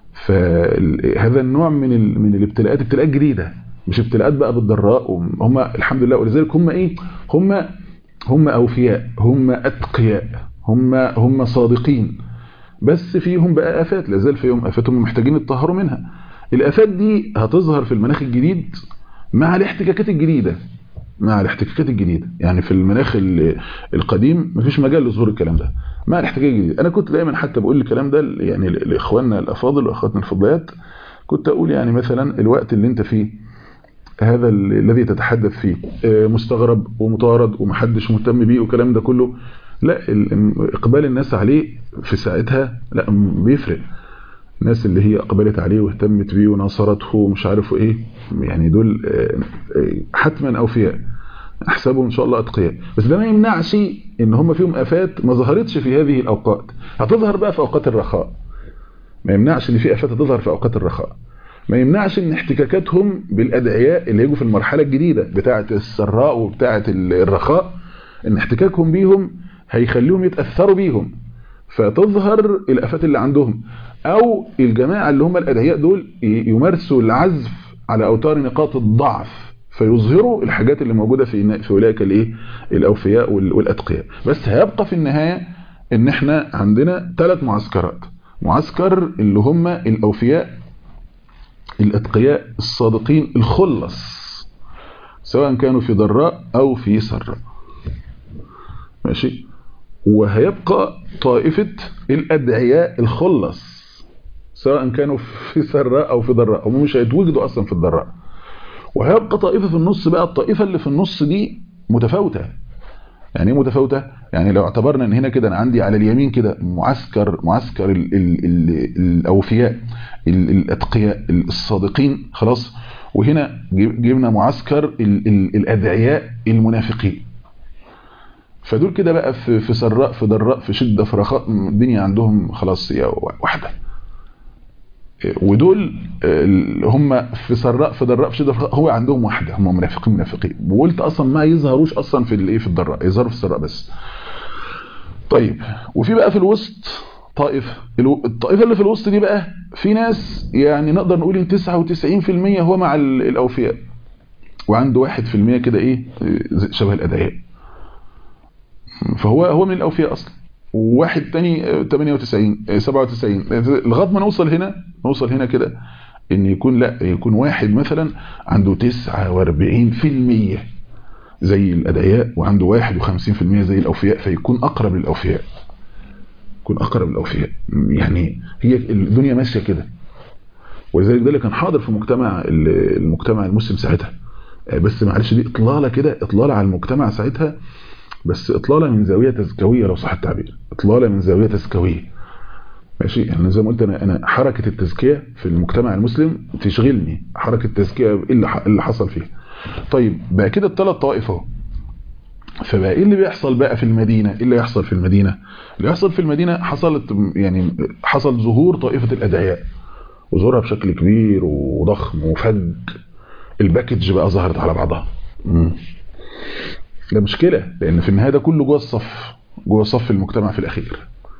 فهذا النوع من من الابتلاءات ابتلاءات جديده مش ابتلاءات بقى بالضراء هم الحمد لله ولذلك هم ايه هم هم اوفياء هم اتقياء هم هم صادقين بس فيهم بقى افات لازال فيهم افات هم محتاجين يتطهروا منها الافات دي هتظهر في المناخ الجديد مع الاحتكاكات الجديده مع الاحتكاكات الجديده يعني في المناخ القديم مفيش مجال لظهور الكلام ده مع الاحتكاك الجديد انا كنت دايما حتى بقول الكلام ده يعني لاخواننا الافاضل واخواتنا الفضليات كنت اقول يعني مثلا الوقت اللي انت فيه هذا الذي تتحدث فيه مستغرب ومطارد ومحدش مهتم بيه والكلام ده كله لا اقبال الناس عليه في ساعتها لا بيفرق الناس اللي هي اقبلت عليه واهتمت بيه وناصرته ومش عارف ايه يعني دول حتما اوفياء احسبهم ان شاء الله اتقياء بس ده ما يمنعش ان هم فيهم افات ما ظهرتش في هذه الاوقات هتظهر بقى في اوقات الرخاء ما يمنعش ان في افات هتظهر في اوقات الرخاء ما يمنعش ان احتكاكاتهم بالادعياء اللي يجوا في المرحله الجديده بتاعه السراء وبتاعه الرخاء ان احتكاكهم بيهم هيخليهم يتاثروا بيهم فتظهر الافات اللي عندهم او الجماعه اللي هم الادعياء دول يمارسوا العزف على اوتار نقاط الضعف فيظهروا الحاجات اللي موجوده في في اولئك الايه الاوفياء والاتقياء بس هيبقى في النهايه ان احنا عندنا ثلاث معسكرات معسكر اللي هم الاوفياء الاتقياء الصادقين الخلص سواء كانوا في ضراء او في سراء ماشي وهيبقى طائفة الأدعياء الخلص سواء كانوا في سراء أو في ضراء هم مش هيتوجدوا أصلا في الضراء وهيبقى طائفة في النص بقى الطائفة اللي في النص دي متفاوتة يعني ايه متفاوتة؟ يعني لو اعتبرنا ان هنا كده انا عندي على اليمين كده معسكر معسكر ال ال ال الاوفياء ال الاتقياء الصادقين خلاص وهنا جبنا معسكر ال ال الادعياء المنافقين فدول كده بقى في في سراء في ضراء في شده في رخاء الدنيا عندهم خلاص هي واحده ودول هم في سراء في ضراء في شده في رخاء هو عندهم واحده هم منافقين منافقين وقلت اصلا ما يظهروش اصلا في الايه في الضراء يظهروا في السراء بس طيب وفي بقى في الوسط طائفه الطائفه اللي في الوسط دي بقى في ناس يعني نقدر نقول ان 99% هو مع الاوفياء وعنده 1% كده ايه شبه الادعياء فهو هو من الاوفياء اصلا وواحد تاني 98 97 لغايه ما نوصل هنا نوصل هنا كده ان يكون لا يكون واحد مثلا عنده 49% زي الادعياء وعنده 51% زي الاوفياء فيكون اقرب للاوفياء يكون اقرب للاوفياء يعني هي الدنيا ماشيه كده ولذلك ده اللي كان حاضر في مجتمع المجتمع المسلم ساعتها بس معلش دي اطلاله كده اطلاله على المجتمع ساعتها بس اطلاله من زاويه تزكويه لو صح التعبير اطلاله من زاويه تزكويه ماشي يعني زي ما قلت انا انا حركه التزكيه في المجتمع المسلم تشغلني حركه التزكيه ايه اللي اللي حصل فيها طيب بقى كده الثلاث طوائف اهو فبقى ايه اللي بيحصل بقى في المدينه ايه اللي يحصل في المدينه اللي يحصل في المدينه حصلت يعني حصل ظهور طائفه الادعياء وظهورها بشكل كبير وضخم وفج الباكج بقى ظهرت على بعضها امم ده مشكلة لأن في النهاية ده كله جوه الصف جوه صف المجتمع في الأخير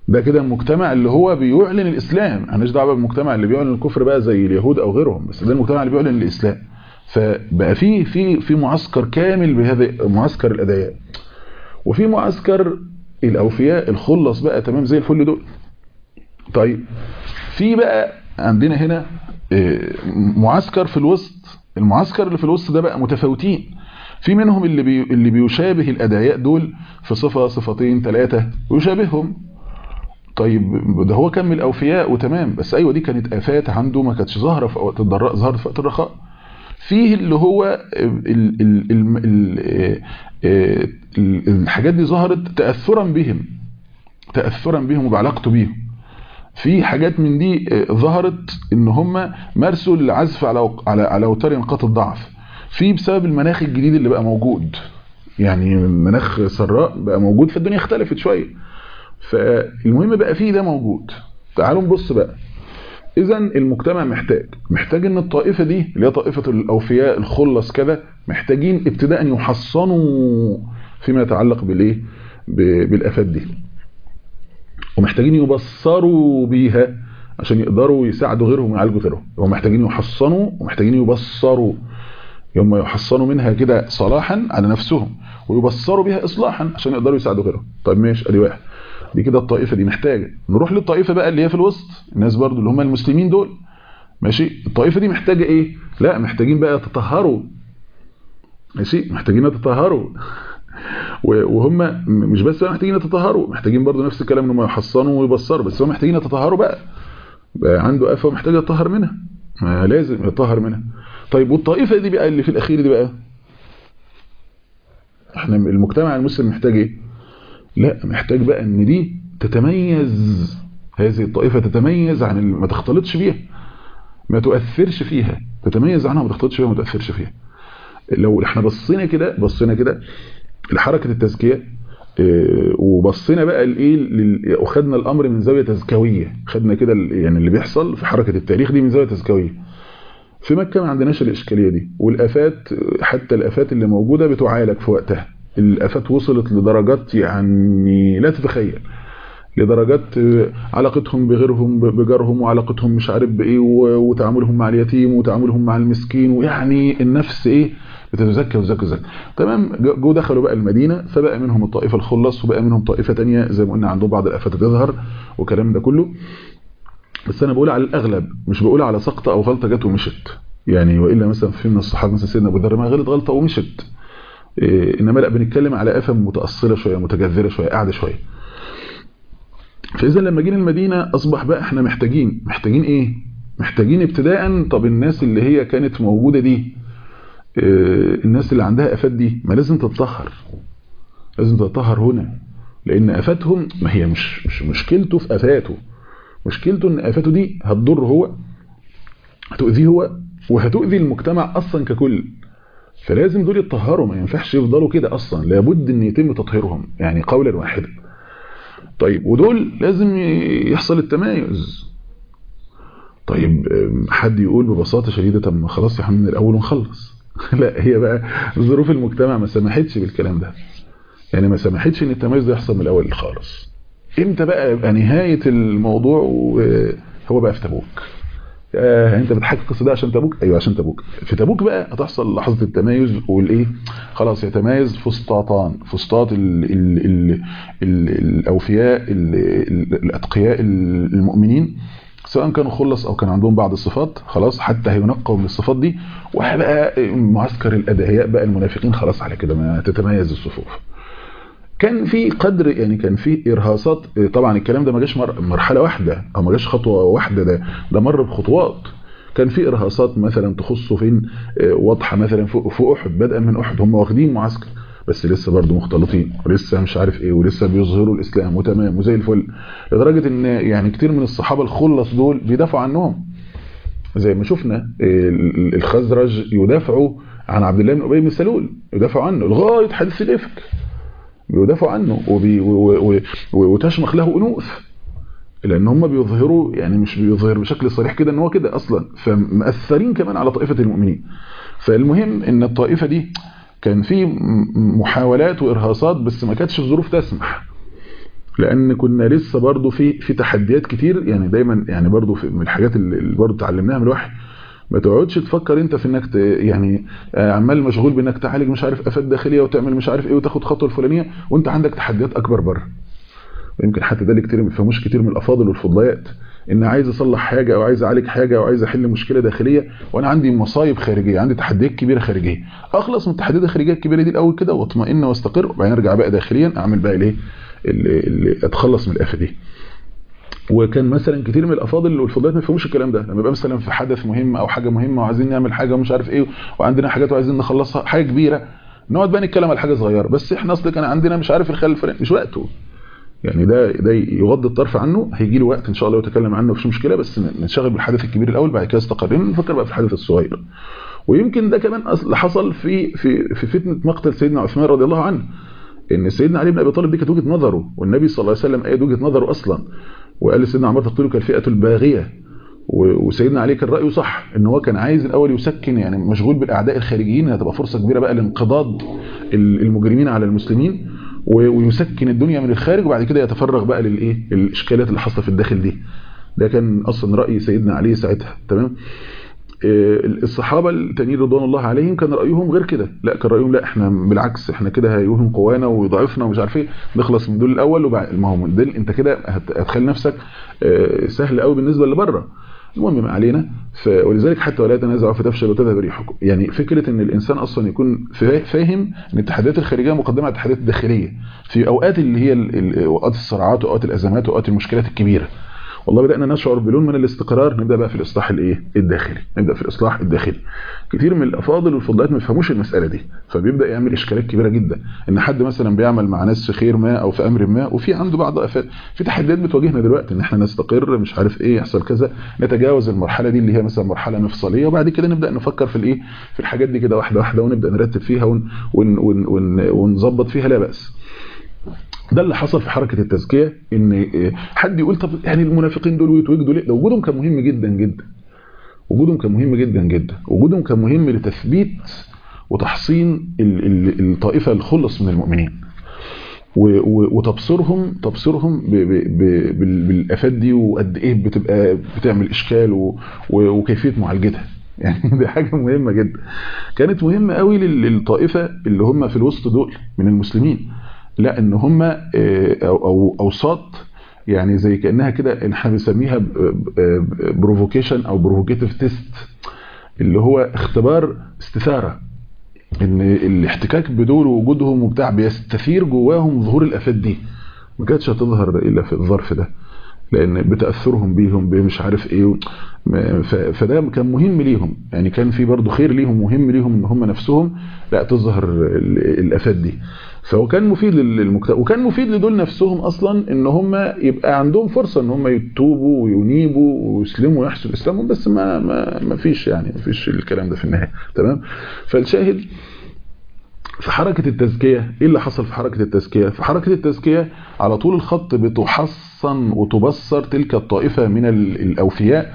ده كده المجتمع اللي هو بيعلن الاسلام مالناش دعوه بالمجتمع اللي بيعلن الكفر بقى زي اليهود او غيرهم بس ده المجتمع اللي بيعلن الاسلام فبقى في في في معسكر كامل بهذا معسكر الادعياء وفي معسكر الاوفياء الخلص بقى تمام زي الفل دول طيب في بقى عندنا هنا معسكر في الوسط المعسكر اللي في الوسط ده بقى متفاوتين في منهم اللي بي اللي بيشابه الادعياء دول في صفه صفتين ثلاثه ويشابههم طيب ده هو كمل اوفياء وتمام بس ايوه دي كانت افات عنده ما كانتش ظاهره في وقت الضراء ظهرت في وقت الرخاء فيه اللي هو ال ال ال ال الحاجات دي ظهرت تاثرا بهم تاثرا بهم وبعلاقته بيهم في حاجات من دي ظهرت ان هم مارسوا العزف على على على اوتار نقاط الضعف في بسبب المناخ الجديد اللي بقى موجود يعني مناخ سراء بقى موجود فالدنيا اختلفت شويه فالمهم بقى فيه ده موجود تعالوا نبص بقى اذا المجتمع محتاج محتاج ان الطائفه دي اللي هي طائفه الاوفياء الخلص كده محتاجين ابتداء يحصنوا فيما يتعلق بالايه بالافات دي ومحتاجين يبصروا بيها عشان يقدروا يساعدوا غيرهم ويعالجوا غيرهم هم محتاجين يحصنوا ومحتاجين يبصروا هم يحصنوا منها كده صلاحا على نفسهم ويبصروا بها اصلاحا عشان يقدروا يساعدوا غيرهم طيب ماشي ادي واحد دي كده الطائفه دي محتاجه نروح للطائفه بقى اللي هي في الوسط الناس برضو اللي هم المسلمين دول ماشي الطائفه دي محتاجه ايه لا محتاجين بقى يتطهروا ماشي محتاجين يتطهروا وهم مش بس محتاجين يتطهروا محتاجين برضو نفس الكلام انهم يحصنوا ويبصروا بس هم محتاجين يتطهروا بقى بقى عنده افه ومحتاج يتطهر منها ما لازم يتطهر منها طيب والطائفه دي بقى اللي في الاخير دي بقى احنا المجتمع المسلم محتاج ايه لا محتاج بقى ان دي تتميز هذه الطائفه تتميز عن ما تختلطش بيها ما تؤثرش فيها تتميز عنها ما تختلطش بيها ما تؤثرش فيها لو احنا بصينا كده بصينا كده لحركه التزكيه اه وبصينا بقى لايه وخدنا الامر من زاويه تزكويه خدنا كده يعني اللي بيحصل في حركه التاريخ دي من زاويه تزكويه في مكه ما عندناش الاشكاليه دي والافات حتى الافات اللي موجوده بتعالج في وقتها الافات وصلت لدرجات يعني لا تتخيل لدرجات علاقتهم بغيرهم بجارهم وعلاقتهم مش عارف بايه وتعاملهم مع اليتيم وتعاملهم مع المسكين ويعني النفس ايه بتتزكى وتزكى وتزكى تمام جو دخلوا بقى المدينه فبقى منهم الطائفه الخلص وبقى منهم طائفه ثانيه زي ما قلنا عندهم بعض الافات تظهر والكلام ده كله بس انا بقول على الاغلب مش بقول على سقطه او غلطه جت ومشت يعني والا مثلا في من الصحابه مثلا سيدنا ابو ذر ما غلط غلطه ومشت إيه انما لا بنتكلم على افه متاصله شويه متجذره شويه قاعده شويه فاذا لما جينا المدينه اصبح بقى احنا محتاجين محتاجين ايه محتاجين ابتداء طب الناس اللي هي كانت موجوده دي إيه الناس اللي عندها افات دي ما لازم تتطهر لازم تتطهر هنا لان افاتهم ما هي مش مش مشكلته في افاته مشكلته ان افاته دي هتضر هو هتؤذيه هو وهتؤذي المجتمع اصلا ككل فلازم دول يتطهروا ما ينفعش يفضلوا كده اصلا لابد ان يتم تطهيرهم يعني قولا واحدا طيب ودول لازم يحصل التمايز طيب حد يقول ببساطه شديده طب ما خلاص احنا من الاول ونخلص لا هي بقى ظروف المجتمع ما سمحتش بالكلام ده يعني ما سمحتش ان التميز ده يحصل من الاول خالص امتى بقى يبقى نهايه الموضوع هو بقى في تبوك آه انت بتحكي القصه ده عشان تبوك ايوه عشان تبوك في تبوك بقى هتحصل لحظه التمايز والايه خلاص يتمايز فسطاطان فسطاط ال ال ال ال الاوفياء ال الاتقياء المؤمنين سواء كانوا خلص او كان عندهم بعض الصفات خلاص حتى هينقوا من الصفات دي وهيبقى معسكر الادعياء بقى المنافقين خلاص على كده ما تتميز الصفوف كان في قدر يعني كان في ارهاصات طبعا الكلام ده ما جاش مرحله واحده او ما جاش خطوه واحده ده ده مر بخطوات كان في ارهاصات مثلا تخصه فين واضحه مثلا في احد بدءا من احد هم واخدين معسكر بس لسه برضه مختلطين ولسه مش عارف ايه ولسه بيظهروا الاسلام وتمام وزي الفل لدرجه ان يعني كتير من الصحابه الخلص دول بيدافعوا عنهم زي ما شفنا الخزرج يدافعوا عن عبد الله بن ابي بن سلول يدافعوا عنه لغايه حديث الافك بيدافعوا عنه وبي وتشمخ له انوث لان هم بيظهروا يعني مش بيظهر بشكل صريح كده ان هو كده اصلا فمأثرين كمان على طائفه المؤمنين فالمهم ان الطائفه دي كان في محاولات وارهاصات بس ما كانتش الظروف تسمح لان كنا لسه برضو في في تحديات كتير يعني دايما يعني برضو في من الحاجات اللي برضو اتعلمناها من الوحي ما تقعدش تفكر انت في انك يعني عمال مشغول بانك تعالج مش عارف افات داخليه وتعمل مش عارف ايه وتاخد خطوه الفلانيه وانت عندك تحديات اكبر بره ويمكن حتى ده اللي كتير ما بيفهموش كتير من الافاضل والفضليات ان عايز اصلح حاجه او عايز اعالج حاجه او عايز احل مشكله داخليه وانا عندي مصايب خارجيه عندي تحديات كبيره خارجيه اخلص من التحديات الخارجيه الكبيره دي الاول كده واطمئن واستقر وبعدين ارجع بقى داخليا اعمل بقى الايه اللي اتخلص من الافه دي وكان مثلا كتير من الافاضل والفضليات ما يفهموش الكلام ده لما يبقى مثلا في حدث مهم او حاجه مهمه وعايزين نعمل حاجه ومش عارف ايه وعندنا حاجات وعايزين نخلصها حاجه كبيره نقعد بقى نتكلم على حاجه صغيره بس احنا اصل كان عندنا مش عارف الخلل الفلاني مش وقته يعني ده ده يغض الطرف عنه هيجي له وقت ان شاء الله يتكلم عنه مفيش مشكله بس ننشغل بالحدث الكبير الاول بعد كده استقرينا نفكر بقى في الحدث الصغير ويمكن ده كمان اللي حصل في في في فتنه مقتل سيدنا عثمان رضي الله عنه ان سيدنا علي بن ابي طالب دي كانت وجهه نظره والنبي صلى الله عليه وسلم قال وجهه نظره اصلا وقال لسيدنا عمر تقتلك الفئه الباغيه وسيدنا علي كان رايه صح ان هو كان عايز الاول يسكن يعني مشغول بالاعداء الخارجيين هتبقى فرصه كبيره بقى لانقضاض المجرمين على المسلمين ويسكن الدنيا من الخارج وبعد كده يتفرغ بقى للايه الاشكالات اللي حاصله في الداخل دي ده كان اصلا راي سيدنا علي ساعتها تمام الصحابه التانيين رضوان الله عليهم كان رايهم غير كده لا كان رايهم لا احنا بالعكس احنا كده هيوهم قوانا ويضعفنا ومش عارف ايه نخلص من دول الاول وبعد ما هو دول انت كده هتخلي نفسك سهل قوي بالنسبه اللي بره المهم ما علينا ولذلك حتى ولا تنازعوا فتفشل وتذهب ريحكم يعني فكره ان الانسان اصلا يكون فاهم ان التحديات الخارجيه مقدمه على التحديات الداخليه في اوقات اللي هي اوقات الصراعات واوقات الازمات واوقات المشكلات الكبيره والله بدأنا نشعر بلون من الاستقرار نبدأ بقى في الإصلاح الإيه الداخلي نبدأ في الإصلاح الداخلي كتير من الأفاضل والفضلات ما يفهموش المسألة دي فبيبدأ يعمل إشكالات كبيرة جدا إن حد مثلا بيعمل مع ناس في خير ما أو في أمر ما وفي عنده بعض أفات في تحديات بتواجهنا دلوقتي إن إحنا نستقر مش عارف إيه يحصل كذا نتجاوز المرحلة دي اللي هي مثلا مرحلة مفصلية وبعد كده نبدأ نفكر في الإيه في الحاجات دي كده واحدة واحدة ونبدأ نرتب فيها ون ون ون ون ونظبط فيها لا بأس ده اللي حصل في حركة التزكية ان حد يقول طب يعني المنافقين دول ويتوجدوا ليه ده وجودهم كان مهم جدا جدا وجودهم كان مهم جدا جدا وجودهم كان مهم لتثبيت وتحصين الطائفة الخلص من المؤمنين وتبصرهم تبصرهم بالافات دي وقد ايه بتبقى بتعمل اشكال وكيفيه معالجتها يعني دي حاجه مهمه جدا كانت مهمه قوي للطائفه اللي هم في الوسط دول من المسلمين لا ان هم او او اوساط يعني زي كانها كده احنا بنسميها بروفوكيشن او بروفوكيتيف تيست اللي هو اختبار استثاره ان الاحتكاك بدول ووجودهم وبتاع بيستثير جواهم ظهور الافات دي ما كانتش هتظهر الا في الظرف ده لان بتاثرهم بيهم بمش عارف ايه فده كان مهم ليهم يعني كان في برضه خير ليهم مهم ليهم ان هم نفسهم لا تظهر الافات دي فهو كان مفيد للمجتمع وكان مفيد لدول نفسهم اصلا ان هم يبقى عندهم فرصه ان هم يتوبوا وينيبوا ويسلموا ويحسوا اسلامهم بس ما ما ما فيش يعني ما فيش الكلام ده في النهايه تمام فالشاهد في حركة التزكية ايه اللي حصل في حركة التزكية في حركة التزكية على طول الخط بتحصن وتبصر تلك الطائفة من الاوفياء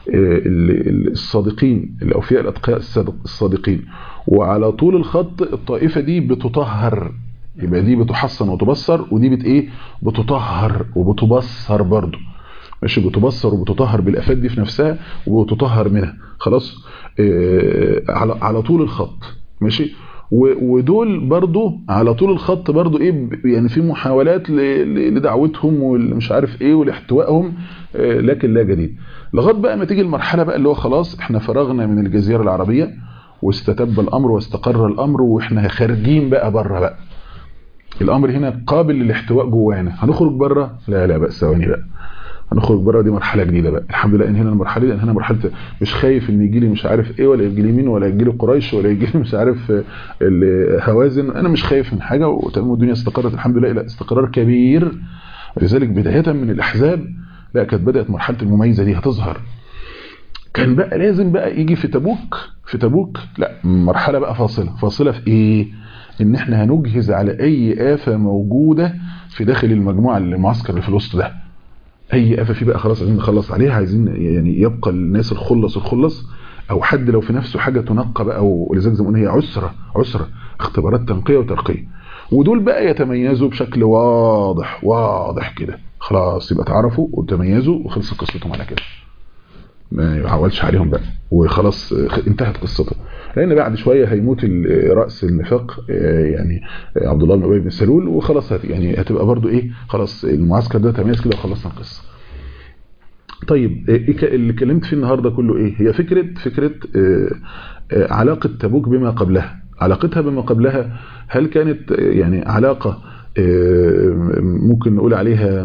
الصادقين الاوفياء الاتقياء الصادقين وعلى طول الخط الطائفة دي بتطهر يبقى دي بتحصن وتبصر ودي بت ايه بتطهر وبتبصر برضو ماشي بتبصر وبتطهر بالافات دي في نفسها وبتطهر منها خلاص إيه على على طول الخط ماشي ودول برضو على طول الخط برضو ايه يعني في محاولات لدعوتهم والمش عارف ايه ولاحتوائهم لكن لا جديد لغايه بقى ما تيجي المرحله بقى اللي هو خلاص احنا فرغنا من الجزيره العربيه واستتب الامر واستقر الامر واحنا خارجين بقى بره بقى الامر هنا قابل للاحتواء جوانا هنخرج بره لا لا بقى ثواني بقى هنخرج بره دي مرحله جديده بقى الحمد لله ان هنا المرحله دي ان هنا مرحله مش خايف ان يجي لي مش عارف ايه ولا يجي لي مين ولا يجي لي قريش ولا يجي لي مش عارف هوازن انا مش خايف من حاجه وتمام الدنيا استقرت الحمد لله لا استقرار كبير ولذلك بدايه من الاحزاب لا كانت بدات مرحله المميزه دي هتظهر كان بقى لازم بقى يجي في تبوك في تبوك لا مرحله بقى فاصله فاصله في ايه ان احنا هنجهز على اي آفة موجودة في داخل المجموعة المعسكر اللي في الوسط ده اي آفة فيه بقى خلاص عايزين نخلص عليها عايزين يعني يبقى الناس الخلص الخلص او حد لو في نفسه حاجة تنقى بقى ولذلك زي ما قلنا هي عسرة عسرة اختبارات تنقية وترقية ودول بقى يتميزوا بشكل واضح واضح كده خلاص يبقى اتعرفوا وتميزوا وخلصت قصتهم على كده ما يعولش عليهم بقى وخلاص انتهت قصته لان بعد شويه هيموت راس النفاق يعني عبد الله بن ابي بن سلول وخلاص هت يعني هتبقى برضو ايه خلاص المعسكر ده تميز كده وخلصنا القصه طيب اللي اتكلمت فيه النهارده كله ايه هي فكره فكره علاقه تبوك بما قبلها علاقتها بما قبلها هل كانت يعني علاقه ممكن نقول عليها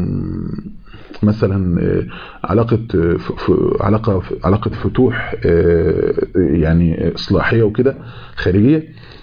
مثلا علاقة علاقة علاقة فتوح يعني إصلاحية وكده خارجية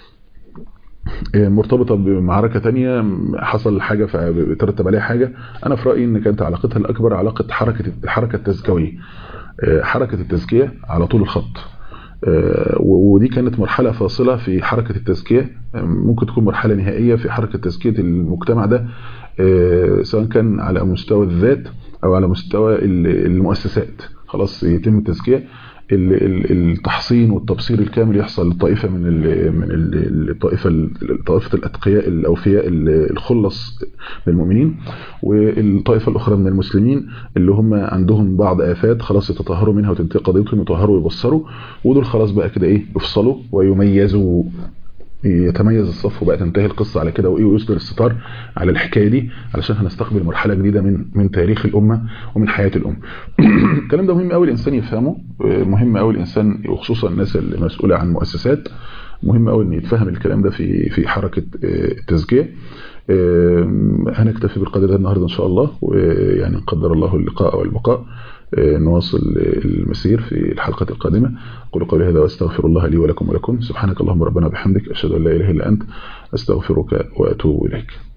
مرتبطة بمعركة تانية حصل حاجة فبترتب عليها حاجة أنا في رأيي إن كانت علاقتها الأكبر علاقة حركة الحركة التزكوية حركة التزكية على طول الخط ودي كانت مرحلة فاصلة في حركة التزكية ممكن تكون مرحلة نهائية في حركة تزكية المجتمع ده سواء كان على مستوى الذات أو على مستوى المؤسسات خلاص يتم التزكية التحصين والتبصير الكامل يحصل للطائفة من ال من ال الطائفة طائفة الأتقياء الأوفياء الخلص للمؤمنين والطائفة الأخرى من المسلمين اللي هم عندهم بعض آفات خلاص يتطهروا منها وتنتهي قضيتهم يطهروا ويبصروا ودول خلاص بقى كده إيه يفصلوا ويميزوا يتميز الصف وبقى تنتهي القصة على كده وإيه ويصدر الستار على الحكاية دي علشان هنستقبل مرحلة جديدة من من تاريخ الأمة ومن حياة الأمة الكلام ده مهم قوي الإنسان يفهمه مهم قوي الإنسان وخصوصا الناس اللي مسؤولة عن مؤسسات مهم قوي إن يتفهم الكلام ده في في حركة التزكية هنكتفي بالقدر ده النهاردة إن شاء الله ويعني قدر الله اللقاء والبقاء نواصل المسير في الحلقة القادمة أقول قولي هذا وأستغفر الله لي ولكم ولكم سبحانك اللهم ربنا بحمدك أشهد أن لا إله إلا أنت أستغفرك وأتوب إليك